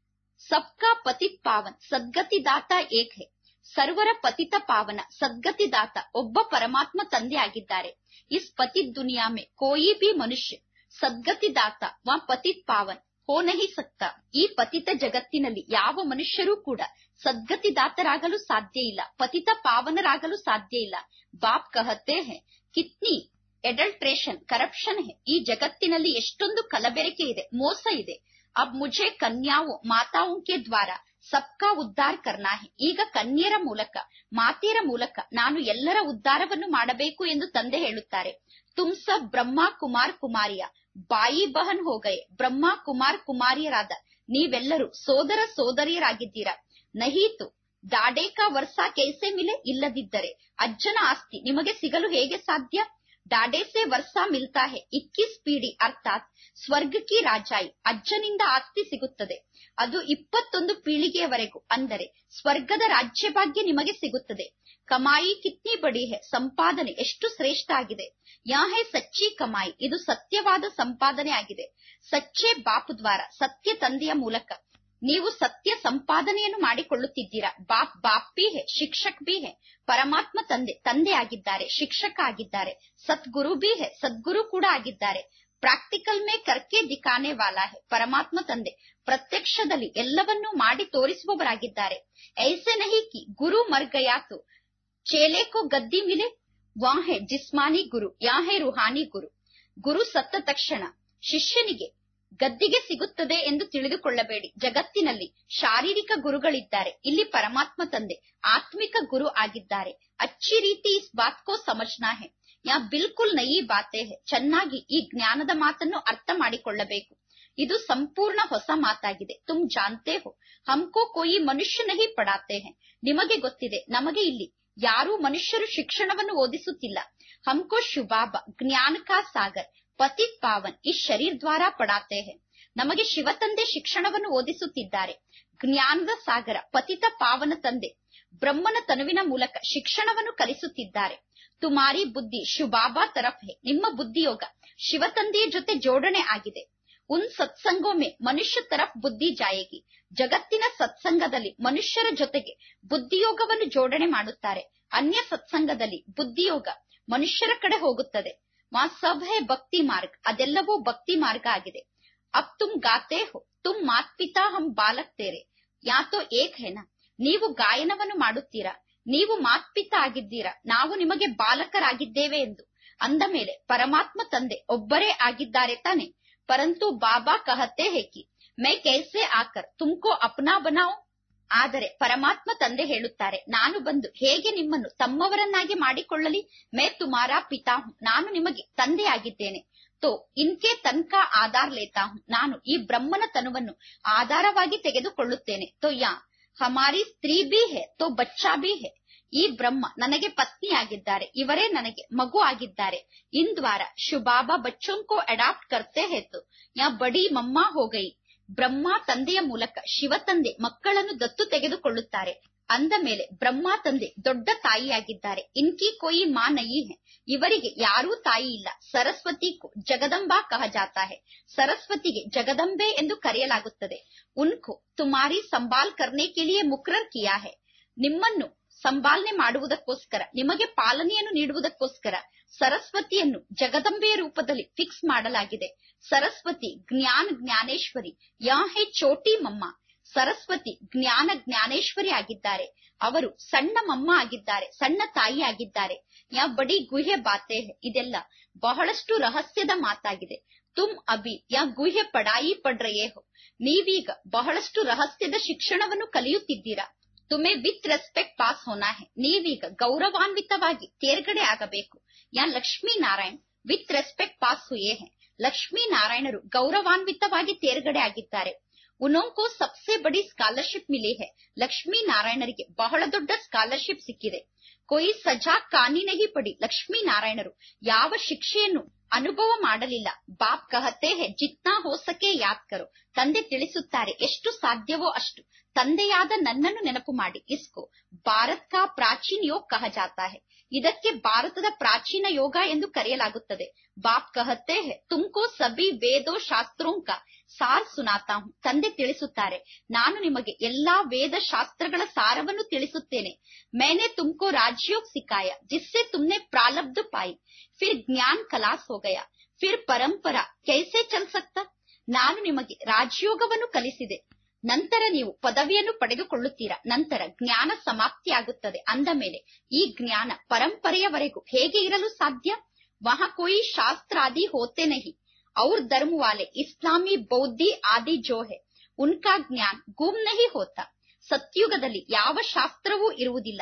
ಸಬ್ಕಾ ಪತಿತ್ ಪಾವನ್ ಸದ್ಗತಿದಾತ ಏಕ್ ಹೇ ಸರ್ವರ ಪತಿತ ಪಾವನ ಸದ್ಗತಿದಾತ ಒಬ್ಬ ಪರಮಾತ್ಮ ತಂದೆ ಆಗಿದ್ದಾರೆ ಇಸ್ ಪತಿತ್ ದುನಿಯಾ ಮೇ ಕೋಯಿ ಬಿ ಮನುಷ್ಯ ಸದ್ಗತಿದಾತ ವಾ ಪತಿತ್ ಪಾವನ್ ಹೋ ನಹಿ ಸಕ್ತ ಈ ಪತಿತ ಜಗತ್ತಿನಲ್ಲಿ ಯಾವ ಮನುಷ್ಯರೂ ಕೂಡ ಸದ್ಗತಿದಾತರಾಗಲು ಸಾಧ್ಯ ಇಲ್ಲ ಪತಿತ ಪಾವನರಾಗಲು ಸಾಧ್ಯ ಇಲ್ಲ ಬಾಪ್ ಕಹತೆ ಹೇ ಕಿತ್ನಿ ಎಡಲ್ಟ್ರೇಷನ್ ಕರಪ್ಷನ್ ಹೇ ಈ ಜಗತ್ತಿನಲ್ಲಿ ಎಷ್ಟೊಂದು ಕಲಬೆರಕೆ ಇದೆ ಮೋಸ ಇದೆ ಅಬ್ ಮುझे ಕನ್ಯಾವು ಮಾತಾವು ಕೆ ದ್ವಾರ ಸಬ್ಕಾ ಉದ್ಧಾರ್ ಕರ್ನಾ ಹೇ ಈಗ ಕನ್ಯರ ಮೂಲಕ ಮಾತೆಯರ ಮೂಲಕ ನಾನು ಎಲ್ಲರ ಉದ್ಧಾರವನ್ನು ಮಾಡಬೇಕು ಎಂದು ತಂದೆ ಹೇಳುತ್ತಾರೆ ತುಮ್ ಸಬ್ ಬ್ರಹ್ಮ ಕುಮಾರ್ ಕುಮಾರಿಯ ಬಾಯಿ ಬಹನ್ ಹೋಗಯೆ ಬ್ರಹ್ಮ ಕುಮಾರ್ ಕುಮಾರಿಯರಾದ ನೀವೆಲ್ಲರೂ ಸೋದರ ಸೋದರಿಯರಾಗಿದ್ದೀರಾ ನಹೀತು ಡಾಡೇಕಾ ವರ್ಷ ಕೈಸೆ ಮಿಲೆ ಇಲ್ಲದಿದ್ದರೆ ಅಜ್ಜನ ಆಸ್ತಿ ನಿಮಗೆ ಸಿಗಲು ಹೇಗೆ ಸಾಧ್ಯ ಡಾಡೆ ಸೆ ವರ್ಷ ಮಿಲ್ತಾ ಹೇ ಇಕ್ಕಿಸ್ ಪೀಡಿ ಅರ್ಥಾತ್ ಸ್ವರ್ಗ ಕಿ ರಾಜಾಯಿ ಅಜ್ಜನಿಂದ ಆಸ್ತಿ ಸಿಗುತ್ತದೆ ಅದು ಇಪ್ಪತ್ತೊಂದು ಪೀಳಿಗೆಯವರೆಗೂ ಅಂದರೆ ಸ್ವರ್ಗದ ರಾಜ್ಯ ಭಾಗ್ಯ ನಿಮಗೆ ಸಿಗುತ್ತದೆ ಕಮಾಯಿ ಕಿತ್ನಿ ಬಡಿ ಹೇ ಸಂಪಾದನೆ ಎಷ್ಟು ಶ್ರೇಷ್ಠ ಆಗಿದೆ ಯಾ ಹೇ ಸಚ್ಚಿ ಕಮಾಯಿ ಇದು ಸತ್ಯವಾದ ಸಂಪಾದನೆ ಆಗಿದೆ ಸಚ್ಚೆ ಬಾಪ್ ದ್ವಾರ ಸತ್ಯ ತಂದೆಯ ಮೂಲಕ ನೀವು ಸತ್ಯ ಸಂಪಾದನೆಯನ್ನು ಮಾಡಿಕೊಳ್ಳುತ್ತಿದ್ದೀರಾ ಬಾಪ್ ಬಾಪ್ ಬಿ ಹೇ ಶಿಕ್ಷಕ್ ಬಿ ಹೇ ಪರಮಾತ್ಮ ತಂದೆ ತಂದೆ ಆಗಿದ್ದಾರೆ ಶಿಕ್ಷಕ ಆಗಿದ್ದಾರೆ ಸದ್ಗುರು ಬಿ ಹೇ ಸದ್ಗುರು ಕೂಡ ಆಗಿದ್ದಾರೆ ಪ್ರಾಕ್ಟಿಕಲ್ ಮೇ ಕರ್ಕೆ ದಿಖಾನೆ ವಾಲಾ ಹೇ ಪರಮಾತ್ಮ ತಂದೆ ಪ್ರತ್ಯಕ್ಷದಲ್ಲಿ ಎಲ್ಲವನ್ನೂ ಮಾಡಿ ತೋರಿಸುವವರಾಗಿದ್ದಾರೆ ಐಸೆ ನಹಿ ಕಿ ಗುರು ಮರ್ ಗಯಾತು ಚೇಲೆ ಕೋ ಗದ್ದಿ ಮಿಲೆ ವಾ ಹೇ ಜಿಸ್ಮಾನಿ ಗುರು ಯಾ ಹೇ ರುಹಾನಿ ಗುರು ಗುರು ಸತ್ತ ತಕ್ಷಣ ಶಿಷ್ಯನಿಗೆ ಗದ್ದಿಗೆ ಸಿಗುತ್ತದೆ ಎಂದು ತಿಳಿದುಕೊಳ್ಳಬೇಡಿ ಜಗತ್ತಿನಲ್ಲಿ ಶಾರೀರಿಕ ಗುರುಗಳಿದ್ದಾರೆ ಇಲ್ಲಿ ಪರಮಾತ್ಮ ತಂದೆ ಆತ್ಮಿಕ ಗುರು ಆಗಿದ್ದಾರೆ ಅಚ್ಚಿ ರೀತಿ ಇಸ್ ಬಾತ್ ಕೋ ಸಮಜ್ನಾ ಹೇ ಯಾ ಬಿಲ್ಕುಲ್ ನಯಿ ಬಾತೆ ಹೇ ಚೆನ್ನಾಗಿ ಈ ಜ್ಞಾನದ ಮಾತನ್ನು ಅರ್ಥ ಮಾಡಿಕೊಳ್ಳಬೇಕು ಇದು ಸಂಪೂರ್ಣ ಹೊಸ ಮಾತಾಗಿದೆ ತುಮ್ ಜಾನ್ತೆ ಹೋ ಹಮ್ಕೋ ಕೋಯಿ ಮನುಷ್ಯ ನಹಿ ಪಡಾತೆ ಹೇ ನಿಮಗೆ ಗೊತ್ತಿದೆ ನಮಗೆ ಇಲ್ಲಿ ಯಾರೂ ಮನುಷ್ಯರು ಶಿಕ್ಷಣವನ್ನು ಓದಿಸುತ್ತಿಲ್ಲ ಹಮ್ಕೋ ಶುಭಾಬ ಜ್ಞಾನ ಕಾ ಸಾಗರ್ ಪತಿತ್ ಪಾವನ್ ಈ ಶರೀರ್ ದ್ವಾರ ಪಡಾತೆ ಹೇ ನಮಗೆ ಶಿವತಂದೆ ಶಿಕ್ಷಣವನ್ನು ಓದಿಸುತ್ತಿದ್ದಾರೆ ಜ್ಞಾನದ ಸಾಗರ ಪತಿತ ಪಾವನ ತಂದೆ ಬ್ರಹ್ಮನ ತನುವಿನ ಮೂಲಕ ಶಿಕ್ಷಣವನ್ನು ಕಲಿಸುತ್ತಿದ್ದಾರೆ ತುಮಾರಿ ಬುದ್ಧಿ ಶುಭಾಬಾ ತರಫ್ ಹೇ ನಿಮ್ಮ ಬುದ್ಧಿಯೋಗ ಶಿವತಂದೆಯ ಜೊತೆ ಜೋಡಣೆ ಆಗಿದೆ ಉನ್ ಸತ್ಸಂಗೋ ಮೇ ಮನುಷ್ಯ ತರಫ್ ಬುದ್ಧಿ ಜಾಯೇಗಿ ಜಗತ್ತಿನ ಸತ್ಸಂಗದಲ್ಲಿ ಮನುಷ್ಯರ ಜೊತೆಗೆ ಬುದ್ಧಿಯೋಗವನ್ನು ಜೋಡಣೆ ಮಾಡುತ್ತಾರೆ ಅನ್ಯ ಸತ್ಸಂಗದಲ್ಲಿ ಬುದ್ಧಿಯೋಗ ಮನುಷ್ಯರ ಕಡೆ ಹೋಗುತ್ತದೆ ಮಾ ಸಬ್ ಹೇ ಭಕ್ತಿ ಮಾರ್ಗ ಅದೆಲ್ಲವೂ ಭಕ್ತಿ ಮಾರ್ಗ ಆಗಿದೆ ಅಬ್ ತುಮ್ ಗಾತೆ ಹೋ ತುಮ್ ಮಾತ್ ಪಿತಾ ಹಮ್ ಬಾಲಕ್ ತೇರೆ ಯಾತೋ ಏಕ್ ಹೇನ ನೀವು ಗಾಯನವನ್ನು ಮಾಡುತ್ತೀರಾ ನೀವು ಮಾತ್ಪಿತ ಆಗಿದ್ದೀರಾ ನಾವು ನಿಮಗೆ ಬಾಲಕರಾಗಿದ್ದೇವೆ ಎಂದು ಅಂದ ಮೇಲೆ ಪರಮಾತ್ಮ ತಂದೆ ಒಬ್ಬರೇ ಆಗಿದ್ದಾರೆ ತಾನೆ ಪರಂತು ಬಾಬಾ ಕಹತೆ ಹೇಕಿ ಮೈ ಕೈಸೆ ಆಕರ್ ತುಮ್ಕೋ ಅಪ್ನಾ ಬನಾओ ಆದರೆ ಪರಮಾತ್ಮ ತಂದೆ ಹೇಳುತ್ತಾರೆ ನಾನು ಬಂದು ಹೇಗೆ ನಿಮ್ಮನ್ನು ತಮ್ಮವರನ್ನಾಗಿ ಮಾಡಿಕೊಳ್ಳಲಿ ಮೇ ತುಮಾರಾ ಪಿತಾ ಹೂಂ ನಾನು ನಿಮಗೆ ತಂದೆಯಾಗಿದ್ದೇನೆ ತೋ ಇನ್ಕೆ ತನ್ಕ ಆಧಾರ್ ಲೇತಾ ಹೂಂ ನಾನು ಈ ಬ್ರಹ್ಮನ ತನುವನ್ನು ಆಧಾರವಾಗಿ ತೆಗೆದುಕೊಳ್ಳುತ್ತೇನೆ ತೋ ಯಾ ಹಮಾರಿ ಸ್ತ್ರೀ ಬಿ ಹೇ ತೋ ಬಚ್ಚಾ ಬಿ ಹೇ ಈ ಬ್ರಹ್ಮ ನನಗೆ ಪತ್ನಿಯಾಗಿದ್ದಾರೆ ಇವರೇ ನನಗೆ ಮಗು ಆಗಿದ್ದಾರೆ ಇನ್ ದ್ವಾರ ಶುಭಾಬಾ ಬಚ್ಚೋಂ ಕೋ ಅಡಾಪ್ಟ್ ಕರ್ತೆ ಹೇತು ಯಾ ಬಡಿ ಮಮ್ಮ ಹೋಗೈ ಬ್ರಹ್ಮ ತಂದೆಯ ಮೂಲಕ ಶಿವ ತಂದೆ ಮಕ್ಕಳನ್ನು ದತ್ತು ತೆಗೆದುಕೊಳ್ಳುತ್ತಾರೆ ಅಂದ ಮೇಲೆ ಬ್ರಹ್ಮ ತಂದೆ ದೊಡ್ಡ ತಾಯಿಯಾಗಿದ್ದಾರೆ ಇನ್ಕಿ ಕೋಯಿ ಮಾ ನಯಿ ಹೆ ಇವರಿಗೆ ಯಾರೂ ತಾಯಿ ಇಲ್ಲ ಸರಸ್ವತಿ ಕೋ ಜಗದಂಬಾ ಕಹ ಜಾತಾ ಹೆ ಸರಸ್ವತಿಗೆ ಜಗದಂಬೆ ಎಂದು ಕರೆಯಲಾಗುತ್ತದೆ ಉನ್ಕೋ ತುಮಾರಿ ಸಂಭಾಲ್ ಕರ್ನೆ ಕೆ ಲಿಯೆ ಮುಕ್ರರ್ ಕಿಯಾ ಹೆ ನಿಮ್ಮನ್ನು ಸಂಭಾಲನೆ ಮಾಡುವುದಕ್ಕೋಸ್ಕರ ನಿಮಗೆ ಪಾಲನೆಯನ್ನು ನೀಡುವುದಕ್ಕೋಸ್ಕರ ಸರಸ್ವತಿಯನ್ನು ಜಗದಂಬೆಯ ರೂಪದಲ್ಲಿ ಫಿಕ್ಸ್ ಮಾಡಲಾಗಿದೆ ಸರಸ್ವತಿ ಜ್ಞಾನ ಜ್ಞಾನೇಶ್ವರಿ ಯಾ ಹೇ ಚೋಟಿ ಮಮ್ಮ ಸರಸ್ವತಿ ಜ್ಞಾನ ಜ್ಞಾನೇಶ್ವರಿ ಆಗಿದ್ದಾರೆ ಅವರು ಸಣ್ಣ ಮಮ್ಮ ಆಗಿದ್ದಾರೆ ಸಣ್ಣ ತಾಯಿ ಆಗಿದ್ದಾರೆ ಯಾ ಬಡಿ ಗುಹ್ಯ ಬಾತೆ ಹೆ ಇದೆಲ್ಲ ಬಹಳಷ್ಟು ರಹಸ್ಯದ ಮಾತಾಗಿದೆ ತುಮ್ ಅಭಿ ಯಾ ಗುಹ್ಯ ಪಡಾಯಿ ಪಡ್ರಯೇ ಹೋ ನೀವೀಗ ಬಹಳಷ್ಟು ರಹಸ್ಯದ ಶಿಕ್ಷಣವನ್ನು ಕಲಿಯುತ್ತಿದ್ದೀರಾ ತುಮೆ ವಿತ್ ರೆಸ್ಪೆಕ್ಟ್ ಪಾಸ್ ಹೋನಾ ಹೆ ನೀವೀಗ ಗೌರವಾನ್ವಿತವಾಗಿ ತೇರ್ಗಡೆ ಆಗಬೇಕು ಯಾ Lakshmi Narayan with respect pass ಹುಯೇ ಹೆ ಲಕ್ಷ್ಮೀ ನಾರಾಯಣರು ಗೌರವಾನ್ವಿತವಾಗಿ ತೇರ್ಗಡೆ ಆಗಿದ್ದಾರೆ ಉನೋಂಕೋ ಸಬ್ಸೆ ಬಡಿ ಸ್ಕಾಲರ್ಶಿಪ್ ಮಿಲಿ ಹೆ ಲಕ್ಷ್ಮೀ ನಾರಾಯಣರಿಗೆ ಬಹಳ ದೊಡ್ಡ ಸ್ಕಾಲರ್ಶಿಪ್ ಸಿಕ್ಕಿದೆ ಕೊಯ್ ಸಜಾ ಕಾನಿ ನಹಿ ಪಡಿ ಲಕ್ಷ್ಮೀ ನಾರಾಯಣರು ಯಾವ ಶಿಕ್ಷೆಯನ್ನು ಅನುಭವ ಮಾಡಲಿಲ್ಲ ಬಾಪ್ ಕಹತೆ ಹೆ ಜಿತ್ನಾ ಹೋ ಸಕೆ ಯಾದ್ ಕರೋ ತಂದೆ ತಿಳಿಸುತ್ತಾರೆ ಎಷ್ಟು ಸಾಧ್ಯವೋ ಅಷ್ಟು ತಂದೆಯಾದ ನನ್ನನ್ನು ನೆನಪು ಮಾಡಿ ಇಸ್ಕೋ ಭಾರತ್ ಕಾ ಪ್ರಾಚೀನ್ ಯೋಗ್ ಕಹ ಜಾತಾ ಹೆ ಇದಕ್ಕೆ ಭಾರತದ ಪ್ರಾಚೀನ ಯೋಗ ಎಂದು ಕರೆಯಲಾಗುತ್ತದೆ ಬಾಪ್ ಕಹತೆ ಹೆ ತುಮ್ಕೋ ಸಬಿ ವೇದೋ ಶಾಸ್ತ್ರೋಂ ಕಾ ಸಾರ್ ಸುನಾತಾ ಹೂಂ ತಂದೆ ತಿಳಿಸುತ್ತಾರೆ ನಾನು ನಿಮಗೆ ಎಲ್ಲಾ ವೇದ ಶಾಸ್ತ್ರಗಳ ಸಾರವನ್ನು ತಿಳಿಸುತ್ತೇನೆ मैंने तुमको राजयोग सिखाया जिससे तुमने प्रालब्ध पाई फिर ज्ञान खलास हो गया फिर परंपरा कैसे चल सकता ನಾನು ನಿಮಗೆ ರಾಜಯೋಗವನ್ನು ಕಲಿಸಿದೆ ನಂತರ ನೀವು ಪದವಿಯನ್ನು ಪಡೆದುಕೊಳ್ಳುತ್ತೀರಾ ನಂತರ ಜ್ಞಾನ ಸಮಾಪ್ತಿಯಾಗುತ್ತದೆ ಅಂದ ಮೇಲೆ ಈ ಜ್ಞಾನ ಪರಂಪರೆಯವರೆಗೂ ಹೇಗೆ ಇರಲು ಸಾಧ್ಯ ವಹ ಕೋಯಿ ಶಾಸ್ತ್ರ ಆದಿ ಹೋತೆ ನಹಿ ಅವ್ರ ಧರ್ಮ ವಾಲೆ ಇಸ್ಲಾಮಿ ಬೌದ್ಧಿ ಆದಿ ಜೋ ಹೆ ಉನ್ಕಾ ಜ್ಞಾನ್ ಗುಮ್ ನಹಿ ಹೋತಾ ಸತ್ಯುಗದಲ್ಲಿ ಯಾವ ಶಾಸ್ತ್ರವೂ ಇರುವುದಿಲ್ಲ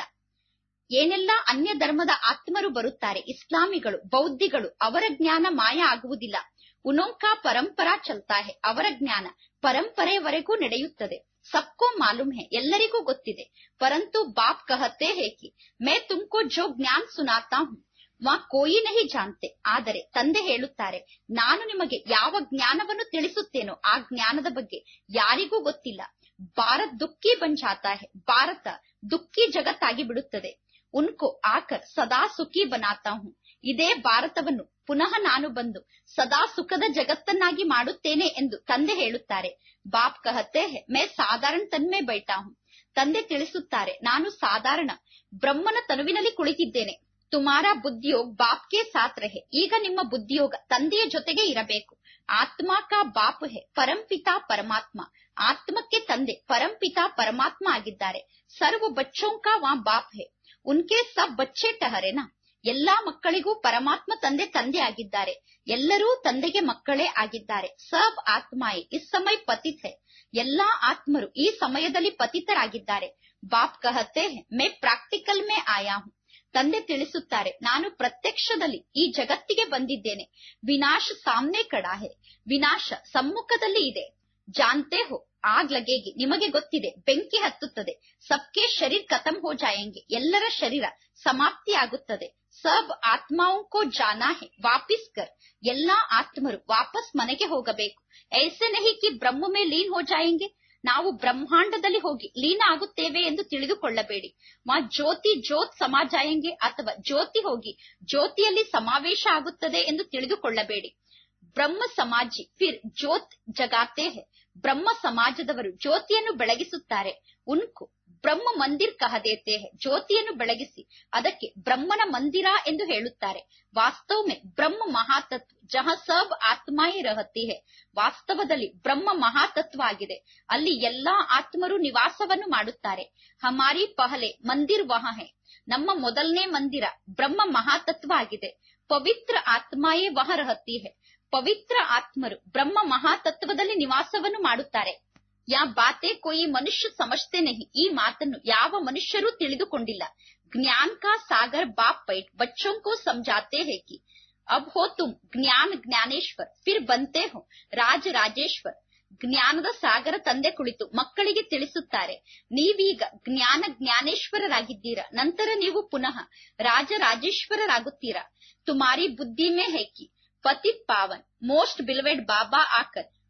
ಏನೆಲ್ಲ ಅನ್ಯ ಧರ್ಮದ ಆತ್ಮರು ಬರುತ್ತಾರೆ ಇಸ್ಲಾಮಿಗಳು ಬೌದ್ಧಿಗಳು ಅವರ ಜ್ಞಾನ ಮಾಯ ಆಗುವುದಿಲ್ಲ ಉನೋಂಕಾ ಪರಂಪರಾ ಚಲ್ತಾ ಹೆ ಅವರ ಜ್ಞಾನ ಪರಂಪರೆಯವರೆಗೂ ನಡೆಯುತ್ತದೆ ಸಬ್ಕೋ ಮಾಲೂಮ್ ಹೆ ಎಲ್ಲರಿಗೂ ಗೊತ್ತಿದೆ ಪರಂತು ಬಾಪ್ ಕಹತೆ ಹೇ ಕಿ ಮೇ ತುಮ್ಕೋ ಜೋ ಜ್ಞಾನ್ ಸುನಾತಾ ಹೂಂ ವಾ ಕೋಯಿ ನಹಿ ಜಾನ್ತೆ ಆದರೆ ತಂದೆ ಹೇಳುತ್ತಾರೆ ನಾನು ನಿಮಗೆ ಯಾವ ಜ್ಞಾನವನ್ನು ತಿಳಿಸುತ್ತೇನೋ ಆ ಜ್ಞಾನದ ಬಗ್ಗೆ ಯಾರಿಗೂ ಗೊತ್ತಿಲ್ಲ ಭಾರತ್ ದುಃಖಿ ಬನ್ ಜಾತಾ ಹೆ ಭಾರತ ದುಃಖಿ ಜಗತ್ತಾಗಿ ಬಿಡುತ್ತದೆ ಉನ್ಕೋ ಆಕರ್ ಸದಾ ಸುಖಿ ಬನಾತಾ ಹೂಂ ಇದೇ ಭಾರತವನ್ನು ಪುನಃ ನಾನು ಬಂದು ಸದಾ ಸುಖದ ಜಗತ್ತನ್ನಾಗಿ ಮಾಡುತ್ತೇನೆ ಎಂದು ತಂದೆ ಹೇಳುತ್ತಾರೆ ಬಾಪ್ ಕಹತೆ ಹೆ ಮೇ ಸಾಧಾರಣ ತನ್ಮೆ ಬೈಟಾ ಹೂಂ ತಂದೆ ತಿಳಿಸುತ್ತಾರೆ ನಾನು ಸಾಧಾರಣ ಬ್ರಹ್ಮನ ತನುವಿನಲ್ಲಿ ಕುಳಿತಿದ್ದೇನೆ ತುಮಾರಾ ಬುದ್ಧಿಯೋಗ್ ಬಾಪ್ಗೆ ಸಾತ್ ರಹೆ ಈಗ ನಿಮ್ಮ ಬುದ್ಧಿಯೋಗ ತಂದೆಯ ಜೊತೆಗೆ ಇರಬೇಕು ಆತ್ಮ ಕಾ ಬಾಪ್ ಹೆ ಪರಂಪಿತಾ ಪರಮಾತ್ಮ ಆತ್ಮಕ್ಕೆ ತಂದೆ ಪರಂಪಿತಾ ಪರಮಾತ್ಮ ಆಗಿದ್ದಾರೆ ಸರ್ವ ಬಚ್ಚೋಂ ಕಾ ವಾ ಬಾಪ್ ಹೆ ಉನ್ಕೆ ಸಬ್ ಬಚ್ಚೆ ಟಹರೆನಾ ಎಲ್ಲಾ ಮಕ್ಕಳಿಗೂ ಪರಮಾತ್ಮ ತಂದೆ ತಂದೆ ಆಗಿದ್ದಾರೆ ಎಲ್ಲರೂ ತಂದೆಗೆ ಮಕ್ಕಳೇ ಆಗಿದ್ದಾರೆ ಸಬ್ ಆತ್ಮಾಯೆ ಇಸ್ ಸಮಯ ಪತಿತ್ ಹೆ ಎಲ್ಲಾ ಆತ್ಮರು ಈ ಸಮಯದಲ್ಲಿ ಪತಿತರಾಗಿದ್ದಾರೆ ಬಾಪ್ ಕಹತೆ ಹೆ ಮೇ ಪ್ರಾಕ್ಟಿಕಲ್ ಮೇ ಆಯಾ ಹೂಂ ತಂದೆ ತಿಳಿಸುತ್ತಾರೆ ನಾನು ಪ್ರತ್ಯಕ್ಷದಲ್ಲಿ ಈ ಜಗತ್ತಿಗೆ ಬಂದಿದ್ದೇನೆ ವಿನಾಶ ಸಾಮ್ನೆ ಕಡಾ ಹೆ ವಿನಾಶ ಸಮ್ಮುಖದಲ್ಲಿ ಇದೆ ಜಾನ್ತೆ ಹೋ ಆಗ್ ಲಗೇಗಿ ನಿಮಗೆ ಗೊತ್ತಿದೆ ಬೆಂಕಿ ಹತ್ತುತ್ತದೆ ಸಬ್ಕೆ ಶರೀರ್ ಖತಮ್ ಹೋ ಜಾಯಂಗೆ ಎಲ್ಲರ ಶರೀರ ಸಮಾಪ್ತಿಯಾಗುತ್ತದೆ ಸಬ್ ಆತ್ಮಾओं को जाना है ವಾಪಿಸ್ ಕರ್ ಎಲ್ಲಾ ಆತ್ಮರು ವಾಪಸ್ ಮನೆಗೆ ಹೋಗಬೇಕು ಐಸೆ ನಹಿ ಕಿ ಬ್ರಹ್ಮ ಮೇ ಲೀನ್ ಹೋ ಜಾಯಂಗೆ ನಾವು ಬ್ರಹ್ಮಾಂಡದಲ್ಲಿ ಹೋಗಿ ಲೀನ ಆಗುತ್ತೇವೆ ಎಂದು ತಿಳಿದುಕೊಳ್ಳಬೇಡಿ ಮಾ ಜ್ಯೋತಿ ಜ್ಯೋತ್ ಸಮಾಜಾಯಂಗೆ ಅಥವಾ ಜ್ಯೋತಿ ಹೋಗಿ ಜ್ಯೋತಿಯಲ್ಲಿ ಸಮಾವೇಶ ಆಗುತ್ತದೆ ಎಂದು ತಿಳಿದುಕೊಳ್ಳಬೇಡಿ ಬ್ರಹ್ಮ ಸಮಾಜಿ ಫಿರ್ ಜ್ಯೋತ್ ಜಗಾತೆ ಹೆ ಬ್ರಹ್ಮ ಸಮಾಜದವರು ಜ್ಯೋತಿಯನ್ನು ಬೆಳಗಿಸುತ್ತಾರೆ ಉನ್ಕು ಬ್ರಹ್ಮ ಮಂದಿರ್ ಕಹದೇತೆ ಹೆ ಜ್ಯೋತಿಯನ್ನು ಬೆಳಗಿಸಿ ಅದಕ್ಕೆ ಬ್ರಹ್ಮನ ಮಂದಿರ ಎಂದು ಹೇಳುತ್ತಾರೆ ವಾಸ್ತವ ಮೇ ಬ್ರಹ್ಮ ಮಹಾತತ್ವ ಜಹ ಸಬ್ ಆತ್ಮಾಯಿ ರಹತಿ ಹೆ ವಾಸ್ತವದಲ್ಲಿ ಬ್ರಹ್ಮ ಮಹಾತತ್ವ ಆಗಿದೆ ಅಲ್ಲಿ ಎಲ್ಲಾ ಆತ್ಮರು ನಿವಾಸವನ್ನು ಮಾಡುತ್ತಾರೆ ಹಮಾರಿ ಪಹಲೆ ಮಂದಿರ್ ವಹ ಹೆ ನಮ್ಮ ಮೊದಲನೇ ಮಂದಿರ ಬ್ರಹ್ಮ ಮಹಾತತ್ವ ಆಗಿದೆ ಪವಿತ್ರ ಆತ್ಮಾಯೇ ವಹ ರಹತಿ ಹೆ ಪವಿತ್ರ ಆತ್ಮರು ಬ್ರಹ್ಮ ಮಹಾತತ್ವದಲ್ಲಿ ನಿವಾಸವನ್ನು ಮಾಡುತ್ತಾರೆ ಯಾ ಬಾತೆ ಕೊಯಿ ಮನುಷ್ಯ ಸಮಜ್ತೆ ನಹಿ ಈ ಮಾತನ್ನು ಯಾವ ಮನುಷ್ಯರೂ ತಿಳಿದುಕೊಂಡಿಲ್ಲ ಜ್ಞಾನ್ ಕಾ ಸಾಗರ್ ಬಾಪ್ ಪೈಟ್ ಬಚ್ಚೋಂ ಕೋ ಸಮझाते है कि अब हो तुम ಜ್ಞಾನ ಜ್ಞಾನೇಶ್ವರ್ ಫಿರ್ ಬಂತೆ ಹೋ ರಾಜ ರಾಜೇಶ್ವರ್ ಜ್ಞಾನದ ಸಾಗರ ತಂದೆ ಕುಳಿತು ಮಕ್ಕಳಿಗೆ ತಿಳಿಸುತ್ತಾರೆ ನೀವೀಗ ಜ್ಞಾನ ಜ್ಞಾನೇಶ್ವರರಾಗಿದ್ದೀರಾ ನಂತರ ನೀವು ಪುನಃ ರಾಜ ರಾಜೇಶ್ವರರಾಗುತ್ತೀರಾ ತುಮಾರಿ ಬುದ್ಧಿ ಮೇ ಹೇ ಕಿ ಪತಿತ್ ಪಾವನ್ ಮೋಸ್ಟ್ ಬಿಲ್ವೆಡ್ ಬಾಬಾ ಆಕರ್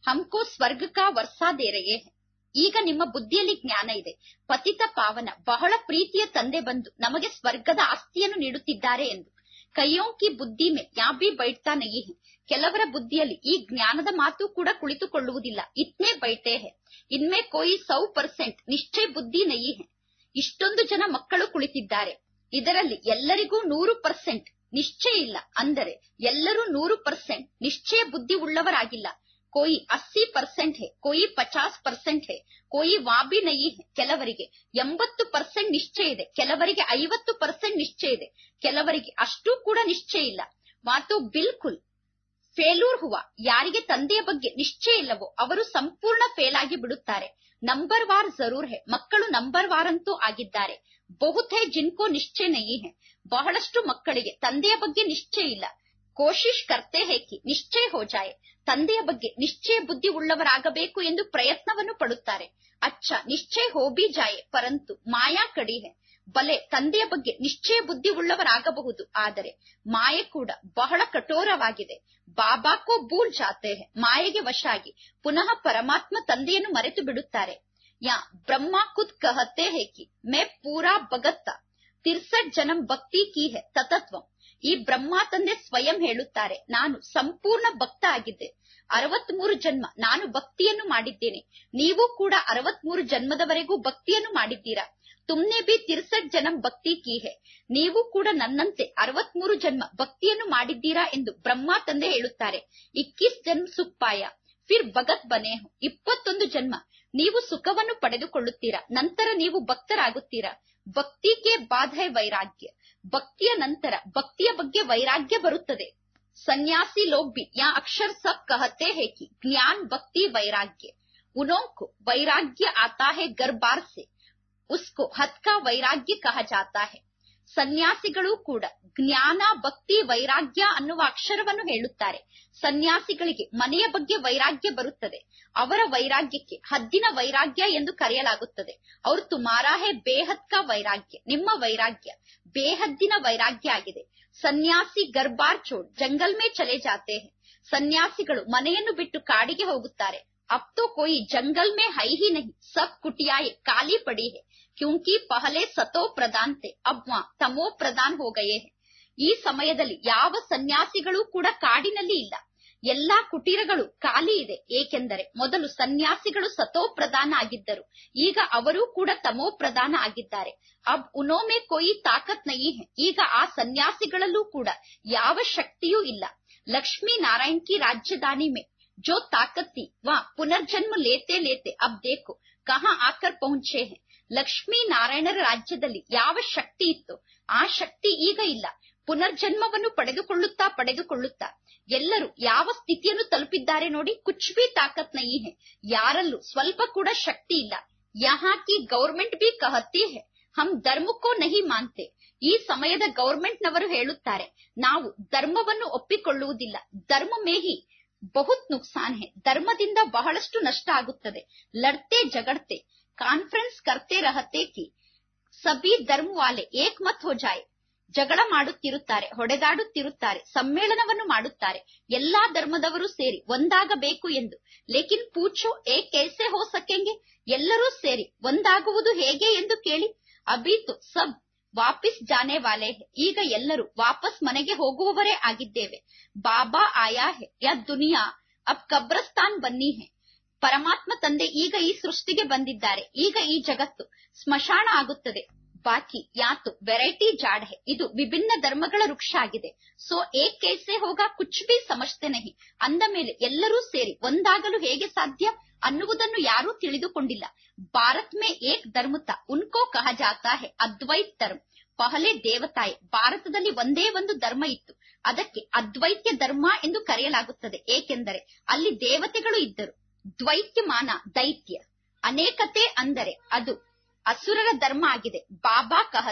ಹಮ್ಕೋ ಸ್ವರ್ಗ ಕಾ ವರ್ಸಾ ದೇ ರಹೆ ಹೈ ಈಗ ನಿಮ್ಮ ಬುದ್ಧಿಯಲ್ಲಿ ಜ್ಞಾನ ಇದೆ ಪತಿತ ಪಾವನ ಬಹಳ ಪ್ರೀತಿಯ ತಂದೆ ಬಂದು ನಮಗೆ ಸ್ವರ್ಗದ ಆಸ್ತಿಯನ್ನು ನೀಡುತ್ತಿದ್ದಾರೆ ಎಂದು ಕೈಯೋಂ ಕಿ ಬುದ್ಧಿ ಮೇ ಯಾ ಬಿ ಬೈಠ್ತಾ ನಹಿ ಹೈ ಕೆಲವರ ಬುದ್ಧಿಯಲ್ಲಿ ಈ ಜ್ಞಾನದ ಮಾತು ಕೂಡ ಕುಳಿತುಕೊಳ್ಳುವುದಿಲ್ಲ ಇತ್ನೇ ಬೈಟೆ ಹೈ ಇನ್ಮೇ ಕೋಯಿ ಸೌ ಪರ್ಸೆಂಟ್ ನಿಶ್ಚಯ ಬುದ್ಧಿ ನಹಿ ಹೈ ಇಷ್ಟೊಂದು ಜನ ಮಕ್ಕಳು ಕುಳಿತಿದ್ದಾರೆ ಇದರಲ್ಲಿ ಎಲ್ಲರಿಗೂ ನೂರು ಪರ್ಸೆಂಟ್ ನಿಶ್ಚಯ ಇಲ್ಲ ಅಂದರೆ ಎಲ್ಲರೂ ನೂರು ಪರ್ಸೆಂಟ್ ನಿಶ್ಚಯ ಬುದ್ಧಿ ಉಳ್ಳವರಾಗಿಲ್ಲ ಕೋಯಿ ಅಸ್ಸಿ ಪರ್ಸೆಂಟ್ ಹೇ ಕೋಯಿ ಪಚಾಸ್ ಪರ್ಸೆಂಟ್ ಹೇ ಕೋಯಿ ವಾಬಿ ನಯಿ ಹೇ ಕೆಲವರಿಗೆ ಎಂಬತ್ತು ಪರ್ಸೆಂಟ್ ನಿಶ್ಚಯ ಇದೆ ಕೆಲವರಿಗೆ ಐವತ್ತು ಪರ್ಸೆಂಟ್ ನಿಶ್ಚಯ ಇದೆ ಕೆಲವರಿಗೆ ಅಷ್ಟೂ ಕೂಡ ನಿಶ್ಚಯ ಇಲ್ಲ ಮಾತು ಬಿಲ್ಕುಲ್ ಫೇಲೂರ್ ಹುವ ಯಾರಿಗೆ ತಂದೆಯ ಬಗ್ಗೆ ನಿಶ್ಚಯ ಇಲ್ಲವೋ ಅವರು ಸಂಪೂರ್ಣ ಫೇಲ್ ಆಗಿ ಬಿಡುತ್ತಾರೆ ನಂಬರ್ ವಾರ್ ಜರೂರ್ ಹೇ ಮಕ್ಕಳು ನಂಬರ್ ವಾರ್ ಅಂತೂ ಆಗಿದ್ದಾರೆ ಬಹುತ್ ಹೇ ಜಿನ್ಕೋ ನಿಶ್ಚಯ ನಯಿ ಹೇ ಬಹಳಷ್ಟು ಮಕ್ಕಳಿಗೆ ತಂದೆಯ ಬಗ್ಗೆ ನಿಶ್ಚಯ ಇಲ್ಲ ಕೋಶಿಶ್ ಕರ್ತೆ ಹೇ ಕಿ ನಿಶ್ಚಯ ಹೋ ಜಾಯೆ ತಂದೆಯ ಬಗ್ಗೆ ನಿಶ್ಚಯ ಬುದ್ಧಿ ಉಳ್ಳವರಾಗಬೇಕು ಎಂದು ಪ್ರಯತ್ನವನ್ನು ಪಡುತ್ತಾರೆ ಅಚ್ಚ ನಿಶ್ಚಯ ಹೋಬಿ ಜಾಯೆ ಪರಂತು ಮಾಯಾ ಕಡಿ ಹೇ ಬಲೆ ತಂದೆಯ ಬಗ್ಗೆ ನಿಶ್ಚಯ ಬುದ್ಧಿ ಉಳ್ಳವರಾಗಬಹುದು ಆದರೆ ಮಾಯೆ ಕೂಡ ಬಹಳ ಕಠೋರವಾಗಿದೆ ಬಾಬಾಕೋ ಭೂಲ್ ಜಾತೆ ಹೇ ಮಾಯೆಗೆ ವಶಾಗಿ ಪುನಃ ಪರಮಾತ್ಮ ತಂದೆಯನ್ನು ಮರೆತು ಬಿಡುತ್ತಾರೆ ಯಾ ಬ್ರಹ್ಮ ಖುದ್ ಕಹತೆ ಹೇ ಕಿ ಮೇ ಪೂರಾ ಭಗತ್ತ ತಿರ್ಸಟ್ ಜನಂ ಭಕ್ತಿ ಕಿ ಹೇ ತತತ್ವಂ ಈ ಬ್ರಹ್ಮ ತಂದೆ ಸ್ವಯಂ ಹೇಳುತ್ತಾರೆ ನಾನು ಸಂಪೂರ್ಣ ಭಕ್ತ ಆಗಿದ್ದೆ ಅರವತ್ಮೂರು ಜನ್ಮ ನಾನು ಭಕ್ತಿಯನ್ನು ಮಾಡಿದ್ದೇನೆ ನೀವು ಕೂಡ ಅರವತ್ಮೂರು ಜನ್ಮದವರೆಗೂ ಭಕ್ತಿಯನ್ನು ಮಾಡಿದ್ದೀರಾ ತುಮ್ನೆ ಬಿ ತಿರ್ಸಟ್ ಜನಂ ಭಕ್ತಿ ಕಿ ಹೇ ನೀವು ಕೂಡ ನನ್ನಂತೆ ಅರವತ್ಮೂರು ಜನ್ಮ ಭಕ್ತಿಯನ್ನು ಮಾಡಿದ್ದೀರಾ ಎಂದು ಬ್ರಹ್ಮ ತಂದೆ ಹೇಳುತ್ತಾರೆ ಇಕ್ಕಿಸ್ ಜನ್ಮ ಸುಪ್ಪಾಯ ಫಿರ್ ಭಗತ್ ಬನೆ ಹೋ ಇಪ್ಪತ್ತೊಂದು ಜನ್ಮ ನೀವು ಸುಖವನ್ನು ಪಡೆದುಕೊಳ್ಳುತ್ತೀರಾ ನಂತರ ನೀವು ಭಕ್ತರಾಗುತ್ತೀರಾ ಭಕ್ತಿಗೆ ಬಾಧೆ ವೈರಾಗ್ಯ ಭಕ್ತಿಯ ನಂತರ ಭಕ್ತಿಯ ಬಗ್ಗೆ ವೈರಾಗ್ಯ ಬರುತ್ತದೆ ಸನ್ಯಾಸಿ ಲೋಗ್ ಬಿ ಯಾ ಅಕ್ಷರ್ ಸಬ್ ಕಹತೆ ಹೇ ಕಿ ಜ್ಞಾನ್ ಭಕ್ತಿ ವೈರಾಗ್ಯ ಉನೋಂಕು ವೈರಾಗ್ಯ ಆತಾ ಹೇ ಗರ್ಭಾರ್ ಸೆ ಉಸ್ಕೋ ಹತ್ಕಾ ವೈರಾಗ್ಯ ಕಹ ಜಾತಾ ಹೇ ಸನ್ಯಾಸಿಗಳು ಕೂಡ ಜ್ಞಾನ ಭಕ್ತಿ ವೈರಾಗ್ಯ ಅನ್ನುವ ಅಕ್ಷರವನ್ನು ಹೇಳುತ್ತಾರೆ ಸನ್ಯಾಸಿಗಳಿಗೆ ಮನೆಯ ಬಗ್ಗೆ ವೈರಾಗ್ಯ ಬರುತ್ತದೆ ಅವರ ವೈರಾಗ್ಯಕ್ಕೆ ಹದ್ದಿನ ವೈರಾಗ್ಯ ಎಂದು ಕರೆಯಲಾಗುತ್ತದೆ ಅವರು ತುಮಾರಾ ಹೇ ಬೇಹದ್ಕ ವೈರಾಗ್ಯ ನಿಮ್ಮ ವೈರಾಗ್ಯ ಬೇಹದ್ದಿನ ವೈರಾಗ್ಯ ಆಗಿದೆ ಸನ್ಯಾಸಿ ಗರ್ಬಾರ್ ಚೋಡ್ ಜಂಗಲ್ ಮೇ ಚಲೆ ಜಾತೆ ಹೇ ಸನ್ಯಾಸಿಗಳು ಮನೆಯನ್ನು ಬಿಟ್ಟು ಕಾಡಿಗೆ ಹೋಗುತ್ತಾರೆ ಅಬ್ ತೋ ಕೋಯಿ ಜಂಗಲ್ ಮೇ ಹೈ ಹಿ ನಹಿ ಸಬ್ ಕುಟಿಯಾಯೆ ಖಾಲಿ ಪಡಿ ಹೇ ಕ್ಯೂಂಕಿ ಪಹಲೆ ಸತೋ ಪ್ರಧಾನ್ ತೆ ಅಬ್ ವಾ ತಮೋ ಪ್ರಧಾನ್ ಹೋ ಗಯೇ ಹೇ ಈ ಸಮಯದಲ್ಲಿ ಯಾವ ಸನ್ಯಾಸಿಗಳೂ ಕೂಡ ಕಾಡಿನಲ್ಲಿ ಇಲ್ಲ ಎಲ್ಲಾ ಕುಟೀರಗಳು ಖಾಲಿ ಇದೆ ಏಕೆಂದರೆ ಮೊದಲು ಸನ್ಯಾಸಿಗಳು ಸತೋ ಪ್ರಧಾನ ಆಗಿದ್ದರು ಈಗ ಅವರೂ ಕೂಡ ತಮೋ ಪ್ರಧಾನ ಆಗಿದ್ದಾರೆ ಅಬ್ ಉನೋಮೆ ಕೋಯಿ ತಾಕತ್ ನಯಿ ಹೇ ಈಗ ಆ ಸನ್ಯಾಸಿಗಳಲ್ಲೂ ಕೂಡ ಯಾವ ಶಕ್ತಿಯೂ ಇಲ್ಲ ಲಕ್ಷ್ಮೀ ನಾರಾಯಣ್ ಕಿ ರಾಜ್ಯದಾನಿ ಮೇ जो ताकत थी वह पुनर्जन्म लेते लेते अब देखो कहाँ आकर पहुंचे हैं ಲಕ್ಷ್ಮೀ ನಾರಾಯಣರ ರಾಜ್ಯದಲ್ಲಿ ಯಾವ ಶಕ್ತಿ ಇತ್ತು ಆ ಶಕ್ತಿ ಈಗ ಇಲ್ಲ ಪುನರ್ಜನ್ಮವನ್ನು ಪಡೆದುಕೊಳ್ಳುತ್ತಾ ಪಡೆದುಕೊಳ್ಳುತ್ತಾ ಎಲ್ಲರೂ ಯಾವ ಸ್ಥಿತಿಯನ್ನು ತಲುಪಿದ್ದಾರೆ ನೋಡಿ ಕುಚ್ ಬಿ ತಾಕತ್ ನಹಿ ಹೇ ಯಾರಲ್ಲೂ ಸ್ವಲ್ಪ ಕೂಡ ಶಕ್ತಿ ಇಲ್ಲ ಯಹಾ ಕಿ ಗೌರ್ಮೆಂಟ್ ಬಿ ಕಹತಿ ಹೇ ಹಮ್ ಧರ್ಮಕ್ಕೋ ನಹಿ ಮಾನ್ತೆ ಈ ಸಮಯದ ಗೌರ್ಮೆಂಟ್ ನವರು ಹೇಳುತ್ತಾರೆ ನಾವು ಧರ್ಮವನ್ನು ಒಪ್ಪಿಕೊಳ್ಳುವುದಿಲ್ಲ ಧರ್ಮ ಮೇಹಿ ಬಹುತ್ ನುಕ್ಸಾನ್ ಹೇ ಧರ್ಮದಿಂದ ಬಹಳಷ್ಟು ನಷ್ಟ ಆಗುತ್ತದೆ ಲಡ್ತೆ ಜಗಡ್ತೆ ಕಾನ್ಫರೆನ್ಸ್ ಕರ್ತೆ ರಹತೆ ಕಿ ಸಬಿ ಧರ್ಮ ವಾಲೆ ಏಕ್ ಮತ್ ಹೋ ಜಾಯ್ ಜಗಳ ಮಾಡುತ್ತಿರುತ್ತಾರೆ ಹೊಡೆದಾಡುತ್ತಿರುತ್ತಾರೆ ಸಮ್ಮೇಳನವನ್ನು ಮಾಡುತ್ತಾರೆ ಎಲ್ಲಾ ಧರ್ಮದವರು ಸೇರಿ ಒಂದಾಗಬೇಕು ಎಂದು ಲೇಕಿನ್ ಪೂಛೋ ಏ ಕೈಸೆ ಹೋ ಸಕೆಂಗೆ ಎಲ್ಲರೂ ಸೇರಿ ಒಂದಾಗುವುದು ಹೇಗೆ ಎಂದು ಕೇಳಿ ಅಬೀತು ಸಬ್ ವಾಪಿಸ್ ಜಾನೆ ವಾಲೆ ಹೇ ಈಗ ಎಲ್ಲರೂ ವಾಪಸ್ ಮನೆಗೆ ಹೋಗುವವರೇ ಆಗಿದ್ದೇವೆ ಬಾಬಾ ಆಯಾ ಹೇ ಯಾ ದುನಿಯಾ ಅಬ್ ಕಬ್ರಸ್ತಾನ್ ಬನ್ನಿ ಹೇ ಪರಮಾತ್ಮ ತಂದೆ ಈಗ ಈ ಸೃಷ್ಟಿಗೆ ಬಂದಿದ್ದಾರೆ ಈಗ ಈ ಜಗತ್ತು ಸ್ಮಶಾನ ಆಗುತ್ತದೆ ಬಾಕಿ ಯಾತು ವೆರೈಟಿ ಜಾಡ್ ಹೇ ಇದು ವಿಭಿನ್ನ ಧರ್ಮಗಳ ವೃಕ್ಷ ಆಗಿದೆ ಸೊ ಏಕ್ ಕೈಸೆ ಹೋಗ ಕುಚ್ ಬಿ ಸಮಜ್ತೆ ನಹಿ ಅಂದ ಮೇಲೆ ಎಲ್ಲರೂ ಸೇರಿ ಒಂದಾಗಲು ಹೇಗೆ ಸಾಧ್ಯ ಅನ್ನುವುದನ್ನು ಯಾರೂ ತಿಳಿದುಕೊಂಡಿಲ್ಲ ಭಾರತ್ ಮೇ ಏಕ್ ಧರ್ಮತ ಉನ್ಕೋ ಕಹ ಜಾತಾ ಹೇ ಅದ್ವೈತ್ ಧರ್ಮ ಪಹಲೆ ದೇವತಾಯೆ ಭಾರತದಲ್ಲಿ ಒಂದೇ ಒಂದು ಧರ್ಮ ಇತ್ತು ಅದಕ್ಕೆ ಅದ್ವೈತ್ಯ ಧರ್ಮ ಎಂದು ಕರೆಯಲಾಗುತ್ತದೆ ಏಕೆಂದರೆ ಅಲ್ಲಿ ದೇವತೆಗಳು ಇದ್ದರು ದ್ವೈತ್ಯಮಾನ ದೈತ್ಯ ಅನೇಕತೆ ಅಂದರೆ ಅದು ಅಸುರರ ಧರ್ಮ ಆಗಿದೆ ಬಾಬಾ ಕಹತೆ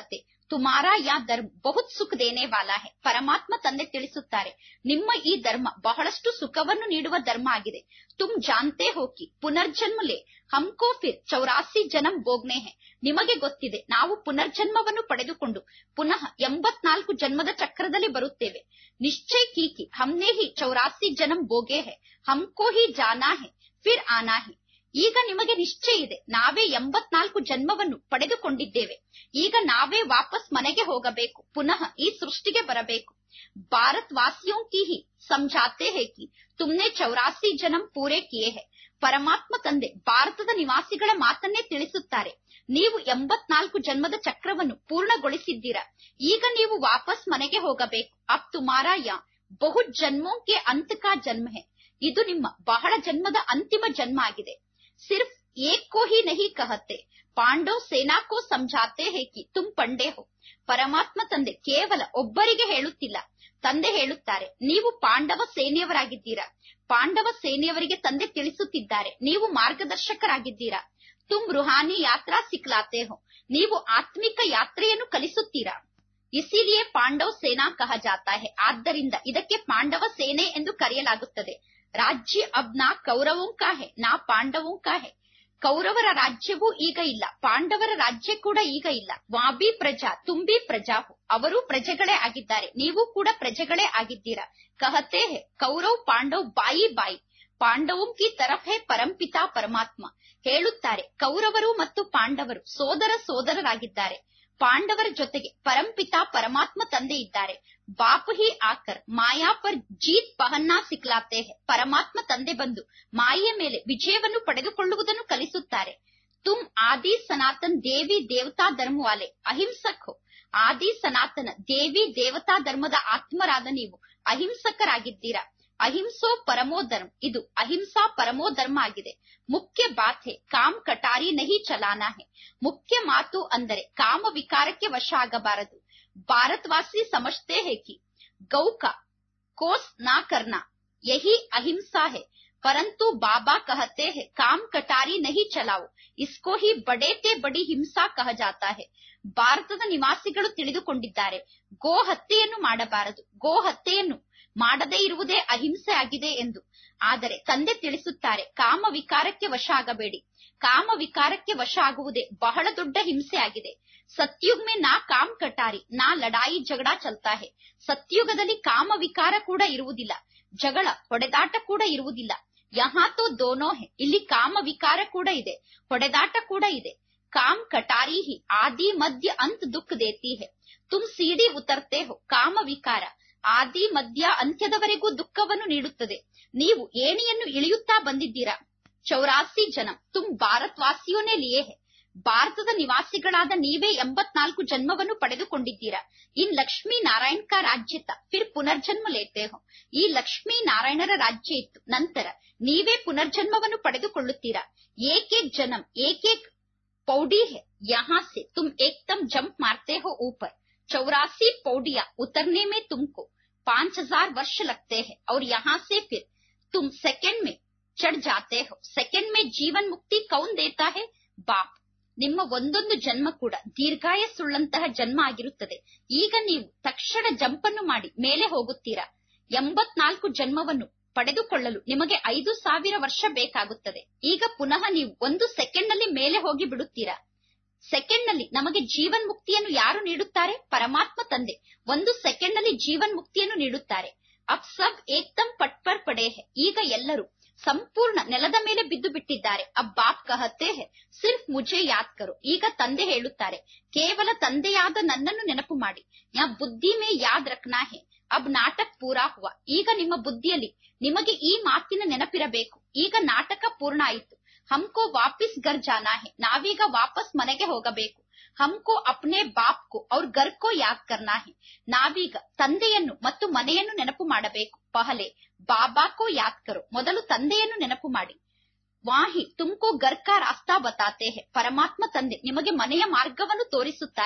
ತುಮಾರಾ ಯಾ ಧರ್ಮ ಬಹುತ್ ಸುಖ ದೇನೆ ವಾಲಾ ಹೆ ಪರಮಾತ್ಮ ತಂದೆ ತಿಳಿಸುತ್ತಾರೆ ನಿಮ್ಮ ಈ ಧರ್ಮ ಬಹಳಷ್ಟು ಸುಖವನ್ನು ನೀಡುವ ಧರ್ಮ ಆಗಿದೆ ತುಮ್ ಜಾನ್ತೆ ಹೋಕಿ ಪುನರ್ಜನ್ಮ ಲೇ ಹಮ್ಕೋ ಫಿರ್ ಚೌರಾಸಿ ಜನ್ಮ ಭೋಗ್ನೆ ಹೆ ನಿಮಗೆ ಗೊತ್ತಿದೆ ನಾವು ಪುನರ್ಜನ್ಮವನ್ನು ಪಡೆದುಕೊಂಡು ಪುನಃ ಎಂಬತ್ನಾಲ್ಕು ಜನ್ಮದ ಚಕ್ರದಲ್ಲಿ ಬರುತ್ತೇವೆ ನಿಶ್ಚಯ ಕೀಕಿ ಹಮ್ನೆ ಹಿ ಚೌರಾಸಿ ಜನ್ಮ ಭೋಗೆ ಹೆ ಹಮ್ಕೋ ಹಿ ಜಾನಾ ಹೆ ಫಿರ್ ಆನಾ ಹೆ ಈಗ ನಿಮಗೆ ನಿಶ್ಚಯ ಇದೆ ನಾವೇ ಎಂಬತ್ನಾಲ್ಕು ಜನ್ಮವನ್ನು ಪಡೆದುಕೊಂಡಿದ್ದೇವೆ ಈಗ ನಾವೇ ವಾಪಸ್ ಮನೆಗೆ ಹೋಗಬೇಕು ಪುನಃ ಈ ಸೃಷ್ಟಿಗೆ ಬರಬೇಕು ಭಾರತ್ ವಾಸಿಯೋ ಕಿ ಹಿ ಸಮझाते है कि तुमने ಚೌರಾಸಿ ಜನ್ಮ ಪೂರೆ ಕಿಯೇ ಹೆ ಪರಮಾತ್ಮ ತಂದೆ ಭಾರತದ ನಿವಾಸಿಗಳ ಮಾತನ್ನೇ ತಿಳಿಸುತ್ತಾರೆ ನೀವು ಎಂಬತ್ನಾಲ್ಕು ಜನ್ಮದ ಚಕ್ರವನ್ನು ಪೂರ್ಣಗೊಳಿಸಿದ್ದೀರಾ ಈಗ ನೀವು ವಾಪಸ್ ಮನೆಗೆ ಹೋಗಬೇಕು ಅಬ್ ತುಮಾರಾ ಯಾ ಬಹು ಜನ್ಮೋ ಕೆ ಅಂತ್ ಕಾ ಜನ್ಮ ಹೆ ಇದು ನಿಮ್ಮ ಬಹಳ ಜನ್ಮದ ಅಂತಿಮ ಜನ್ಮ ಆಗಿದೆ ಸಿರ್ಫ್ ಏಕ್ ಕೋ ಹಿ ನಹಿ ಕಹತೆ ಪಾಂಡವ್ ಸೇನಾ ಕೋ ಸಮझाते है कि तुम पंडे हो ಪರಮಾತ್ಮ ತಂದೆ ಕೇವಲ ಒಬ್ಬರಿಗೆ ಹೇಳುತ್ತಿಲ್ಲ ತಂದೆ ಹೇಳುತ್ತಾರೆ ನೀವು ಪಾಂಡವ ಸೇನೆಯವರಾಗಿದ್ದೀರಾ ಪಾಂಡವ ಸೇನೆಯವರಿಗೆ ತಂದೆ ತಿಳಿಸುತ್ತಿದ್ದಾರೆ ನೀವು ಮಾರ್ಗದರ್ಶಕರಾಗಿದ್ದೀರಾ ತುಮ್ ರುಹಾನಿ ಯಾತ್ರಾ ಸಿಕ್ಲಾತೆ ಹೋ ನೀವು ಆತ್ಮಿಕ ಯಾತ್ರೆಯನ್ನು ಕಲಿಸುತ್ತೀರಾ ಇಸಿಲಿಯೇ ಪಾಂಡವ್ ಸೇನಾ ಕಹ ಜಾತಾ ಹೆ ಆದ್ದರಿಂದ ಇದಕ್ಕೆ ಪಾಂಡವ ಸೇನೆ ಎಂದು ಕರೆಯಲಾಗುತ್ತದೆ ರಾಜ್ಯ ಅಬ್ ನಾ ಕೌರವಂ ಕಾ ಹೆ ನಾ ಪಾಂಡವಂ ಕಾ ಹೆ ಕೌರವರ ರಾಜ್ಯವೂ ಈಗ ಇಲ್ಲ ಪಾಂಡವರ ರಾಜ್ಯ ಕೂಡ ಈಗ ಇಲ್ಲ ವಾಬಿ ಪ್ರಜಾ ತುಂಬಿ ಪ್ರಜಾ ಹೋ ಅವರು ಪ್ರಜೆಗಳೇ ಆಗಿದ್ದಾರೆ ನೀವು ಕೂಡ ಪ್ರಜೆಗಳೇ ಆಗಿದ್ದೀರಾ ಕಹತೆ ಹೆ ಕೌರವ್ ಪಾಂಡವ್ ಬಾಯಿ ಬಾಯಿ ಪಾಂಡವಂ ಕಿ ತರಫ್ ಹೇ ಪರಂಪಿತಾ ಪರಮಾತ್ಮ ಹೇಳುತ್ತಾರೆ ಕೌರವರು ಮತ್ತು ಪಾಂಡವರು ಸೋದರ ಸೋದರರಾಗಿದ್ದಾರೆ ಪಾಂಡವರ ಜೊತೆಗೆ ಪರಂಪಿತಾ ಪರಮಾತ್ಮ ತಂದೆ ಇದ್ದಾರೆ ಬಾಪ್ ಹಿ ಆಕರ್ ಮಾಯಾ ಪರ್ ಜೀತ್ ಪಹನ್ನಾ ಸಿಕ್ಲಾತೆ ಹೆ ಪರಮಾತ್ಮ ತಂದೆ ಬಂದು ಮಾಯೆಯ ಮೇಲೆ ವಿಜಯವನ್ನು ಪಡೆದುಕೊಳ್ಳುವುದನ್ನು ಕಲಿಸುತ್ತಾರೆ ತುಮ್ ಆದಿ ಸನಾತನ್ ದೇವಿ ದೇವತಾ ಧರ್ಮವಾಲೆ ಅಹಿಂಸಕ್ ಹೋ ಆದಿ ಸನಾತನ ದೇವಿ ದೇವತಾ ಧರ್ಮದ ಆತ್ಮರಾದ ನೀವು ಅಹಿಂಸಕರಾಗಿದ್ದೀರಾ ಅಹಿಂಸೋ ಪರಮೋ ಧರ್ಮ ಇದು ಅಹಿಂಸಾ ಪರಮೋ ಧರ್ಮ ಆಗಿದೆ ಮುಖ್ಯ ಬಾತ್ ಹೆ ಕಾಮ್ ಕಟಾರಿ ನಹಿ ಚಲಾನಾ ಹೆ ಮುಖ್ಯ ಮಾತು ಅಂದರೆ ಕಾಮ ವಿಕಾರಕ್ಕೆ ವಶ ಆಗಬಾರದು ಭಾರತವಾಸಿ ಸಮಜ್ತೆ ಹೇ ಕಿ ಗೌಕ ಕೋಸ್ ನಾ ಕರ್ನಾ ಯಹಿ ಅಹಿಂಸಾ ಹೆ ಪರಂತು ಬಾಬಾ ಕಹತೆ ಹೆ ಕಾಮ್ ಕಟಾರಿ ನಹಿ ಚಲಾವು ಇಸ್ಕೋ ಹಿ ಬಡೇ ತೇ ಬಡಿ ಹಿಂಸಾ ಕಹ ಜಾತಾ ಹೆ ಭಾರತದ ನಿವಾಸಿಗಳು ತಿಳಿದುಕೊಂಡಿದ್ದಾರೆ ಗೋ ಹತ್ಯೆಯನ್ನು ಮಾಡಬಾರದು ಗೋ ಹತ್ಯೆಯನ್ನು ಮಾಡದೇ ಇರುವುದೇ ಅಹಿಂಸೆ ಆಗಿದೆ ಎಂದು ಆದರೆ ತಂದೆ ತಿಳಿಸುತ್ತಾರೆ ಕಾಮ ವಿಕಾರಕ್ಕೆ ವಶ ಆಗಬೇಡಿ ಕಾಮ ವಿಕಾರಕ್ಕೆ ವಶ ಆಗುವುದೇ ಬಹಳ ದೊಡ್ಡ ಹಿಂಸೆ ಆಗಿದೆ ಸತ್ಯುಗ್ ಮೇ ನಾ ಕಾಮ್ ಕಟಾರಿ ನಾ ಲಡಾಯಿ ಜಗಳ ಚಲ್ತಾ ಹೆ ಸತ್ಯುಗದಲ್ಲಿ ಕಾಮ ವಿಕಾರ ಕೂಡ ಇರುವುದಿಲ್ಲ ಜಗಳ ಹೊಡೆದಾಟ ಕೂಡ ಇರುವುದಿಲ್ಲ ಯಹಾ ತೋ ದೋನೋ ಹೆ ಇಲ್ಲಿ ಕಾಮ ವಿಕಾರ ಕೂಡ ಇದೆ ಹೊಡೆದಾಟ ಕೂಡ ಇದೆ ಕಾಮ್ ಕಟಾರಿ ಹಿ ಆದಿ ಮಧ್ಯ ಅಂತ್ ದುಃಖ ದೇತಿ ಹೆ ತುಮ್ ಸೀಡಿ ಉತರ್ತೆ ಹೋ ಕಾಮ ವಿಕಾರ ಆದಿ ಮಧ್ಯ ಅಂತ್ಯದವರೆಗೂ ದುಃಖವನ್ನು ನೀಡುತ್ತದೆ ನೀವು ಏಣಿಯನ್ನು ಇಳಿಯುತ್ತಾ ಬಂದಿದ್ದೀರಾ ಚೌರಾಸಿ ಜನ ತುಮ್ ಭಾರತ್ವಾಸಿಯೋನೇ ಲಿಯೇ ಹೆ ಭಾರತದ ನಿವಾಸಿಗಳಾದ ನೀವೇ ಎಂಬತ್ನಾಲ್ಕು ಜನ್ಮವನ್ನು ಪಡೆದುಕೊಂಡಿದ್ದೀರಾ ಇನ್ ಲಕ್ಷ್ಮೀ ನಾರಾಯಣ್ ಕಾ ರಾಜ್ಯತ ಫಿರ್ ಪುನರ್ಜನ್ಮ ಲೇತೆ ಹೋ ಈ ಲಕ್ಷ್ಮೀ ನಾರಾಯಣರ ರಾಜ್ಯ ಇತ್ತು ನಂತರ ನೀವೇ ಪುನರ್ಜನ್ಮವನ್ನು ಪಡೆದುಕೊಳ್ಳುತ್ತೀರಾ ಏಕೇಕ್ ಜನಂ ಏಕೇಕ್ ಪೌಡಿ ಹೆ ಯಹಾ ಸೆ ತುಮ್ ಏಕ್ದಮ್ ಜಂಪ್ ಮಾರ್ತೆ ಹೋ ऊपर चौरासी पौड़िया उतरने में तुमको पांच हजार वर्ष लगते हैं और यहाँ से फिर तुम सेकंड में चढ़ जाते हो सेकंड में जीवन मुक्ति कौन देता है ಬಾಪ್ ನಿಮ್ಮ ಒಂದೊಂದು ಜನ್ಮ ಕೂಡ ದೀರ್ಘಾಯಸ್ಸುಳ್ಳಂತಹ ಜನ್ಮ ಆಗಿರುತ್ತದೆ ಈಗ ನೀವು ತಕ್ಷಣ ಜಂಪನ್ನು ಮಾಡಿ ಮೇಲೆ ಹೋಗುತ್ತೀರಾ ಎಂಬತ್ನಾಲ್ಕು ಜನ್ಮವನ್ನು ಪಡೆದುಕೊಳ್ಳಲು ನಿಮಗೆ ಐದು ಸಾವಿರ ವರ್ಷ ಬೇಕಾಗುತ್ತದೆ ಈಗ ಪುನಃ ನೀವು ಒಂದು ಸೆಕೆಂಡ್ ನಲ್ಲಿ ಮೇಲೆ ಹೋಗಿ ಬಿಡುತ್ತೀರಾ ಸೆಕೆಂಡ್ ನಲ್ಲಿ ನಮಗೆ ಜೀವನ್ ಮುಕ್ತಿಯನ್ನು ಯಾರು ನೀಡುತ್ತಾರೆ ಪರಮಾತ್ಮ ತಂದೆ ಒಂದು ಸೆಕೆಂಡ್ ನಲ್ಲಿ ಜೀವನ್ ಮುಕ್ತಿಯನ್ನು ನೀಡುತ್ತಾರೆ ಅಬ್ ಸಬ್ ಏಕ್ದಮ್ ಪಟ್ಪರ್ ಪಡೆ ಹೆ ಈಗ ಎಲ್ಲರೂ ಸಂಪೂರ್ಣ ನೆಲದ ಮೇಲೆ ಬಿದ್ದು ಬಿಟ್ಟಿದ್ದಾರೆ ಅಬ್ ಬಾಪ್ ಕಹತೆ ಹೆ ಸಿರ್ಫ್ ಮುಜೆ ಯಾದ್ ಕರು ಈಗ ತಂದೆ ಹೇಳುತ್ತಾರೆ ಕೇವಲ ತಂದೆಯಾದ ನನ್ನನ್ನು ನೆನಪು ಮಾಡಿ ಯಾ ಬುದ್ಧಿ ಮೇ ಯಾದ್ ರಖ್ನಾ ಹೆ ಅಬ್ ನಾಟಕ್ ಪೂರಾ ಹುವ ಈಗ ನಿಮ್ಮ ಬುದ್ಧಿಯಲ್ಲಿ ನಿಮಗೆ ಈ ಮಾತಿನ ನೆನಪಿರಬೇಕು ಈಗ ನಾಟಕ ಪೂರ್ಣ ಆಯಿತು ಹಮ್ಕೋ ವಾಪಿಸ್ ಗರ್ ಜಾನಾ ಹೆ ನಾವೀಗ ವಾಪಸ್ ಮನೆಗೆ ಹೋಗಬೇಕು ಹಮ್ಕೋ ಅಪ್ನೆ ಬಾಪ್ ಕೋ ಅವ್ರ ಗರ್ ಕೋ ಯಾದ್ ಕರ್ನಾ ಹೆ ನಾವೀಗ ತಂದೆಯನ್ನು ಮತ್ತು ಮನೆಯನ್ನು ನೆನಪು ಮಾಡಬೇಕು ಪಹಲೆ ಬಾಬಾ ಕೋ ಯಾದ್ ಕರೋ ಮೊದಲು ತಂದೆಯನ್ನು ನೆನಪು ಮಾಡಿ ವಾಹಿ ತುಮ್ಕೋ ಗರ್ ಕಾ ರಾಸ್ತಾ ಬತಾತೆ ಹೆ ಪರಮಾತ್ಮ ತಂದೆ ನಿಮಗೆ ಮನೆಯ ಮಾರ್ಗವನ್ನು ತೋರಿಸುತ್ತಾರೆ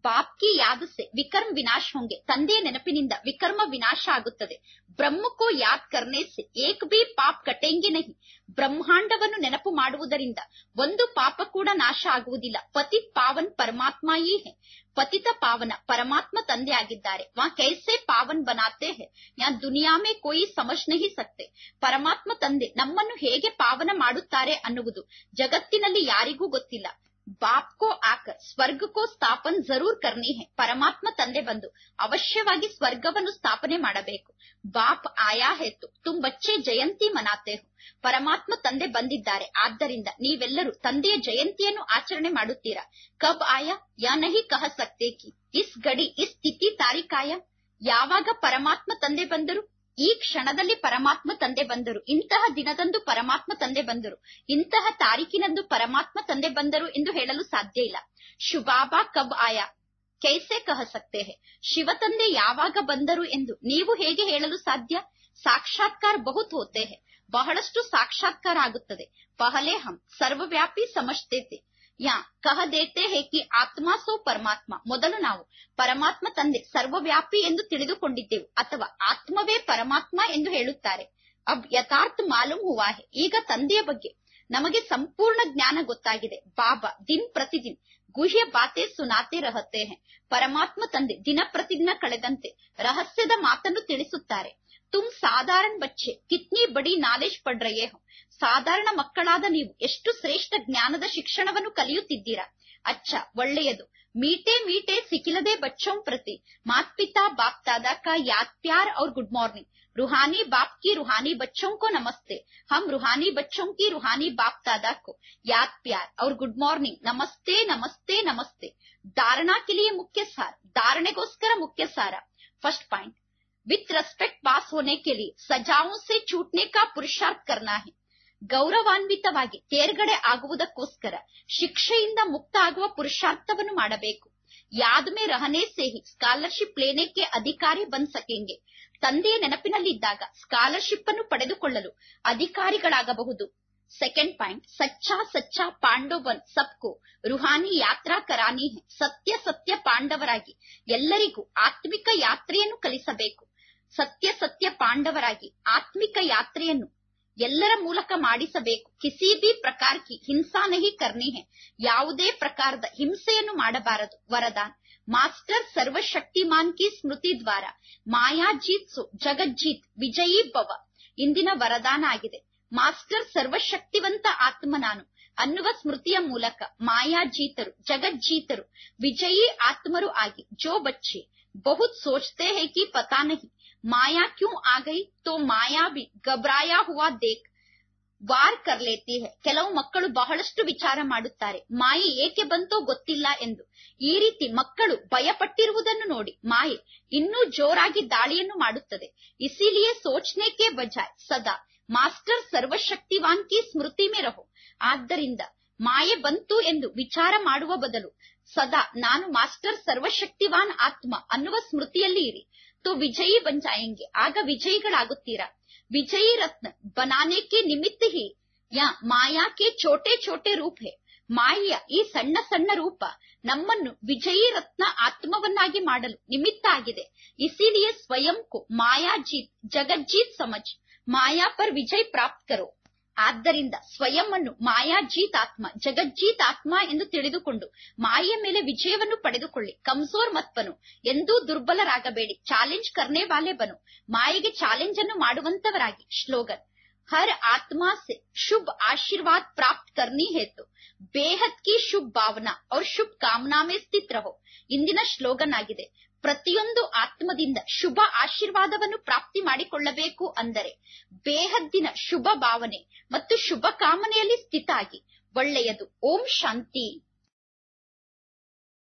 ಬಾಪ್ ಕಿ ಯಾದ ಸೆ ವಿಕರ್ಮ ವಿನಾಶ ಹೋಂಗೆ ತಂದೆಯ ನೆನಪಿನಿಂದ ವಿಕರ್ಮ ವಿನಾಶ ಆಗುತ್ತದೆ ಬ್ರಹ್ಮ ಕೋ ಯಾದ್ ಕರ್ನೆ ಸೆ ಏಕ್ ಬಿ ಪಾಪ್ ಕಟೆಂಗೆ ನಹಿ ಬ್ರಹ್ಮಾಂಡವನ್ನು ನೆನಪು ಮಾಡುವುದರಿಂದ ಒಂದು ಪಾಪ ಕೂಡ ನಾಶ ಆಗುವುದಿಲ್ಲ ಪತಿ ಪಾವನ್ ಪರಮಾತ್ಮ ಈ ಹೇ ಪತಿತ ಪಾವನ ಪರಮಾತ್ಮ ತಂದೆ ಆಗಿದ್ದಾರೆ ವಾ ಕೈಸೆ ಪಾವನ್ ಬನಾತೆ ಹೇ ಯಾ ದುನಿಯಾ ಮೇ ಕೋಯಿ ಸಮಜ್ ನಹಿ ಸಕ್ತೆ ಪರಮಾತ್ಮ ತಂದೆ ನಮ್ಮನ್ನು ಹೇಗೆ ಪಾವನ ಮಾಡುತ್ತಾರೆ ಅನ್ನುವುದು ಜಗತ್ತಿನಲ್ಲಿ ಯಾರಿಗೂ ಗೊತ್ತಿಲ್ಲ ಬಾಪ್ ಕೋ ಆಕರ್ ಸ್ವರ್ಗ ಕೋ ಸ್ಥಾಪನ್ ಜರೂರ್ ಕರ್ನಿ ಹೇ ಪರಮಾತ್ಮ ತಂದೆ ಬಂದು ಅವಶ್ಯವಾಗಿ ಸ್ವರ್ಗವನ್ನು ಸ್ಥಾಪನೆ ಮಾಡಬೇಕು ಬಾಪ್ ಆಯಾ ಹೇತು ತುಮ್ ಬಚ್ಚೆ ಜಯಂತಿ ಮನಾತೆ ಹೋ ಪರಮಾತ್ಮ ತಂದೆ ಬಂದಿದ್ದಾರೆ ಆದ್ದರಿಂದ ನೀವೆಲ್ಲರೂ ತಂದೆಯ ಜಯಂತಿಯನ್ನು ಆಚರಣೆ ಮಾಡುತ್ತೀರಾ ಕಬ್ ಆಯಾ ಯಾ ನಹಿ ಕಹ ಸಕ್ತೆ ಕಿ ಇಸ್ ಗಡಿ ಇಸ್ ತಿಥಿ ತಾರೀಕಾಯ ಯಾವಾಗ ಪರಮಾತ್ಮ ತಂದೆ ಬಂದರು ಈ ಕ್ಷಣದಲ್ಲಿ ಪರಮಾತ್ಮ ತಂದೆ ಬಂದರು ಇಂತಹ ದಿನದಂದು ಪರಮಾತ್ಮ ತಂದೆ ಬಂದರು ಇಂತಹ ತಾರೀಕಿನಂದು ಪರಮಾತ್ಮ ತಂದೆ ಬಂದರು ಎಂದು ಹೇಳಲು ಸಾಧ್ಯ ಇಲ್ಲ ಶುಭಾಬಾ ಕಬ್ ಆಯಾ ಕೈಸೆ ಕಹ ಸಕ್ತೆ ಹೇ ಶಿವ ತಂದೆ ಯಾವಾಗ ಬಂದರು ಎಂದು ನೀವು ಹೇಗೆ ಹೇಳಲು ಸಾಧ್ಯ ಸಾಕ್ಷಾತ್ಕಾರ ಬಹುತ್ ಹೋತೆ ಹೇ ಬಹಳಷ್ಟು ಸಾಕ್ಷಾತ್ಕಾರ ಆಗುತ್ತದೆ ಪಹಲೆ ಹಮ್ ಸರ್ವವ್ಯಾಪಿ ಸಮಜ್ತೇತೆ ಯಾ ಕಹ ದೇತೆ ಹೇ ಕಿ ಆತ್ಮ ಸೋ ಪರಮಾತ್ಮ ಮೊದಲು ನಾವು ಪರಮಾತ್ಮ ತಂದೆ ಸರ್ವವ್ಯಾಪಿ ಎಂದು ತಿಳಿದುಕೊಂಡಿದ್ದೆವು ಅಥವಾ ಆತ್ಮವೇ ಪರಮಾತ್ಮ ಎಂದು ಹೇಳುತ್ತಾರೆ ಅಬ್ ಯಥಾರ್ಥ ಮಾಲೂಮ್ ಹುವಾ ಹೇ ಈಗ ತಂದೆಯ ಬಗ್ಗೆ ನಮಗೆ ಸಂಪೂರ್ಣ ಜ್ಞಾನ ಗೊತ್ತಾಗಿದೆ ಬಾಬಾ ದಿನ್ ಪ್ರತಿದಿನ್ ಗುಹ್ಯ ಬಾತೆ ಸುನಾತೆ ರಹತೆ ಹೇ ಪರಮಾತ್ಮ ತಂದೆ ದಿನ ಪ್ರತಿದಿನ ಕಳೆದಂತೆ ರಹಸ್ಯದ ಮಾತನ್ನು ತಿಳಿಸುತ್ತಾರೆ ತುಮ್ ಸಾಧಾರಣ ಬಚ್ಚೆ ಕಿತ್ನಿ ಬಡಿ ನಾಲೆಜ್ ಪಡ್ ರಯೇ ಹೋ ಸಾಧಾರಣ ಮಕ್ಕಳಾದ ನೀವು ಎಷ್ಟು ಶ್ರೇಷ್ಠ ಜ್ಞಾನದ ಶಿಕ್ಷಣವನ್ನು ಕಲಿಯುತ್ತಿದ್ದೀರಾ ಅಚ್ಚ ಒಳ್ಳೆಯದು ಮೀಟೆ ಮೀಟೆ ಸಿಕ್ಕಿಲದೆ ಬಚ್ಚೋಂ ಪ್ರತಿ ಮಾತ್ ಪಿತಾ ಬಾಪ್ दादा का याद प्यार और गुड मॉर्निंग रूहानी बाप की रूहानी बच्चों को नमस्ते हम रूहानी बच्चों की रूहानी बाप दादा को याद प्यार और गुड मॉर्निंग नमस्ते नमस्ते नमस्ते धारणा के लिए मुख्य सार धारणेಗೋಸ್ಕರ मुख्य सारा first point with respect pass होने के लिए सजाओं से छूटने का पुरुषार्थ करना है ಗೌರವಾನ್ವಿತವಾಗಿ ತೇರ್ಗಡೆ ಆಗುವುದಕ್ಕೋಸ್ಕರ ಶಿಕ್ಷೆಯಿಂದ ಮುಕ್ತ ಆಗುವ ಪುರುಷಾರ್ಥವನ್ನು ಮಾಡಬೇಕು ಯಾದ್ ಮೇ ರಹನೆ ಸೇಹಿ ಸ್ಕಾಲರ್ಶಿಪ್ ಲೇನೆಕ್ಕೆ ಅಧಿಕಾರಿ ಬಂದ್ ಸಕೆಂಗೆ ತಂದೆಯ ನೆನಪಿನಲ್ಲಿದ್ದಾಗ ಸ್ಕಾಲರ್ಶಿಪ್ ಅನ್ನು ಪಡೆದುಕೊಳ್ಳಲು ಅಧಿಕಾರಿಗಳಾಗಬಹುದು ಸೆಕೆಂಡ್ ಪಾಯಿಂಟ್ ಸಚ್ಚಾ ಸಚ್ಚಾ ಪಾಂಡವನ್ ಸಬ್ಕೋ ರುಹಾನಿ ಯಾತ್ರಾ ಕರಾನಿ ಹೇ ಸತ್ಯ ಸತ್ಯ ಪಾಂಡವರಾಗಿ ಎಲ್ಲರಿಗೂ ಆತ್ಮಿಕ ಯಾತ್ರೆಯನ್ನು ಕಲಿಸಬೇಕು ಸತ್ಯ ಸತ್ಯ ಪಾಂಡವರಾಗಿ ಆತ್ಮಿಕ ಯಾತ್ರೆಯನ್ನು ಎಲ್ಲರ ಮೂಲಕ ಮಾಡಿಸಬೇಕು ಕಿಸಿ ಬಿ ಪ್ರಕಾರ ಕಿ ಹಿಂಸಾ ನಹಿ ಕರ್ನಿ ಹೇ ಯಾವುದೇ ಪ್ರಕಾರದ ಹಿಂಸೆಯನ್ನು ಮಾಡಬಾರದು ವರದಾನ್ ಮಾಸ್ಟರ್ ಸರ್ವಶಕ್ತಿಮಾನ್ ಕಿ ಸ್ಮೃತಿ ದ್ವಾರ ಮಾಯಾ ಜೀತ್ ಸು ಜಗಜ್ಜೀತ್ ವಿಜಯೀ ಭವ ಇಂದಿನ ವರದಾನ ಆಗಿದೆ ಮಾಸ್ಟರ್ ಸರ್ವಶಕ್ತಿವಂತ ಆತ್ಮ ನಾನು ಅನ್ನುವ ಸ್ಮೃತಿಯ ಮೂಲಕ ಮಾಯಾಜೀತರು ಜಗಜ್ಜೀತರು ವಿಜಯೀ ಆತ್ಮರು ಆಗಿ ಜೋ ಬಚ್ಚೆ ಬಹುತ್ ಸೋಚ್ತೆ ಹೇ ಕಿ ಪತಾ ನಹಿ ಮಾಯಾ ಕ್ಯೂ ಆ ಗೈ ತೋ ಮಾಯಾ ಬಿ ಗಬ್ರಾಯಾ ಹುವಾ ದೇಖ್ ವಾರ್ ಕರ್ಲೇತಿ ಹೇ ಕೆಲವು ಮಕ್ಕಳು ಬಹಳಷ್ಟು ವಿಚಾರ ಮಾಡುತ್ತಾರೆ ಮಾಯೆ ಏಕೆ ಬಂತೋ ಗೊತ್ತಿಲ್ಲ ಎಂದು ಈ ರೀತಿ ಮಕ್ಕಳು ಭಯಪಟ್ಟಿರುವುದನ್ನು ನೋಡಿ ಮಾಯೆ ಇನ್ನೂ ಜೋರಾಗಿ ದಾಳಿಯನ್ನು ಮಾಡುತ್ತದೆ ಇಸಿಲಿಯೇ ಸೋಚ್ನೆ ಕೆ ಬಜಾಯ್ ಸದಾ ಮಾಸ್ಟರ್ ಸರ್ವಶಕ್ತಿವಾನ್ ಕಿ ಸ್ಮೃತಿ ಮೇ ರಹೋ ಆದ್ದರಿಂದ ಮಾಯೆ ಬಂತು ಎಂದು ವಿಚಾರ ಮಾಡುವ ಬದಲು ಸದಾ ನಾನು ಮಾಸ್ಟರ್ ಸರ್ವಶಕ್ತಿವಾನ್ ಆತ್ಮ ಅನ್ನುವ ಸ್ಮೃತಿಯಲ್ಲಿ ಇರಿ ತೋ ವಿಜಯಿ ಬಂಜಾಯಂಗೆ ಆಗ ವಿಜಯಿಗಳಾಗುತ್ತೀರಾ ವಿಜಯಿ ರತ್ನ ಬನಾನೆ ಕೆ ನಿಮಿತ್ತ ಹಿ ಯಾ ಮಾಯಾ ಕೆ ಛೋಟೆ ಛೋಟೆ ರೂಪ ಹೇ ಮಾಯೆಯ ಈ ಸಣ್ಣ ಸಣ್ಣ ರೂಪ ನಮ್ಮನ್ನು ವಿಜಯಿ ರತ್ನ ಆತ್ಮವನ್ನಾಗಿ ಮಾಡಲು ನಿಮಿತ್ತ ಆಗಿದೆ ಇಸಿಲಿಯೇ ಸ್ವಯಂ ಕೋ ಮಾಯಾ ಜೀತ್ ಜಗಜ್ಜೀತ್ ಸಮಜ್ ಮಾಯಾ ಪರ್ ವಿಜಯ್ ಪ್ರಾಪ್ತ್ ಕರೋ ಆದ್ದರಿಂದ ಸ್ವಯಂ ಅನ್ನು ಮಾಯಾಜೀತ್ ಆತ್ಮ ಜಗಜ್ಜೀತ್ ಆತ್ಮ ಎಂದು ತಿಳಿದುಕೊಂಡು ಮಾಯೆಯ ಮೇಲೆ ವಿಜಯವನ್ನು ಪಡೆದುಕೊಳ್ಳಿ ಕಮ್ಜೋರ್ ಮತ್ ಬನು ಎಂದೂ ದುರ್ಬಲರಾಗಬೇಡಿ ಚಾಲೆಂಜ್ ಕರ್ನೆ ವಾಲೆ ಬನು ಮಾಯೆಗೆ ಚಾಲೆಂಜ್ ಅನ್ನು ಮಾಡುವಂತವರಾಗಿ ಶ್ಲೋಗನ್ ಹರ್ ಆತ್ಮ ಸೆ ಶುಭ ಆಶೀರ್ವಾದ ಪ್ರಾಪ್ತ್ ಕರ್ನಿ ಹೇತು ಬೇಹದ್ ಕಿ ಶುಭ ಭಾವನಾ और ಶುಭ ಕಾಮನಾ ಮೇ ಸ್ಥಿತ್ ರಹೋ ಇಂದಿನ ಶ್ಲೋಗನ್ ಆಗಿದೆ ಪ್ರತಿಯೊಂದು ಆತ್ಮದಿಂದ ಶುಭ ಆಶೀರ್ವಾದವನ್ನು ಪ್ರಾಪ್ತಿ ಮಾಡಿಕೊಳ್ಳಬೇಕು ಅಂದರೆ ಬೇಹದ್ದಿನ ಶುಭ ಭಾವನೆ ಮತ್ತು ಶುಭ ಕಾಮನೆಯಲ್ಲಿ ಸ್ಥಿತ ಆಗಿ ಒಳ್ಳೆಯದು ಓಂ ಶಾಂತಿ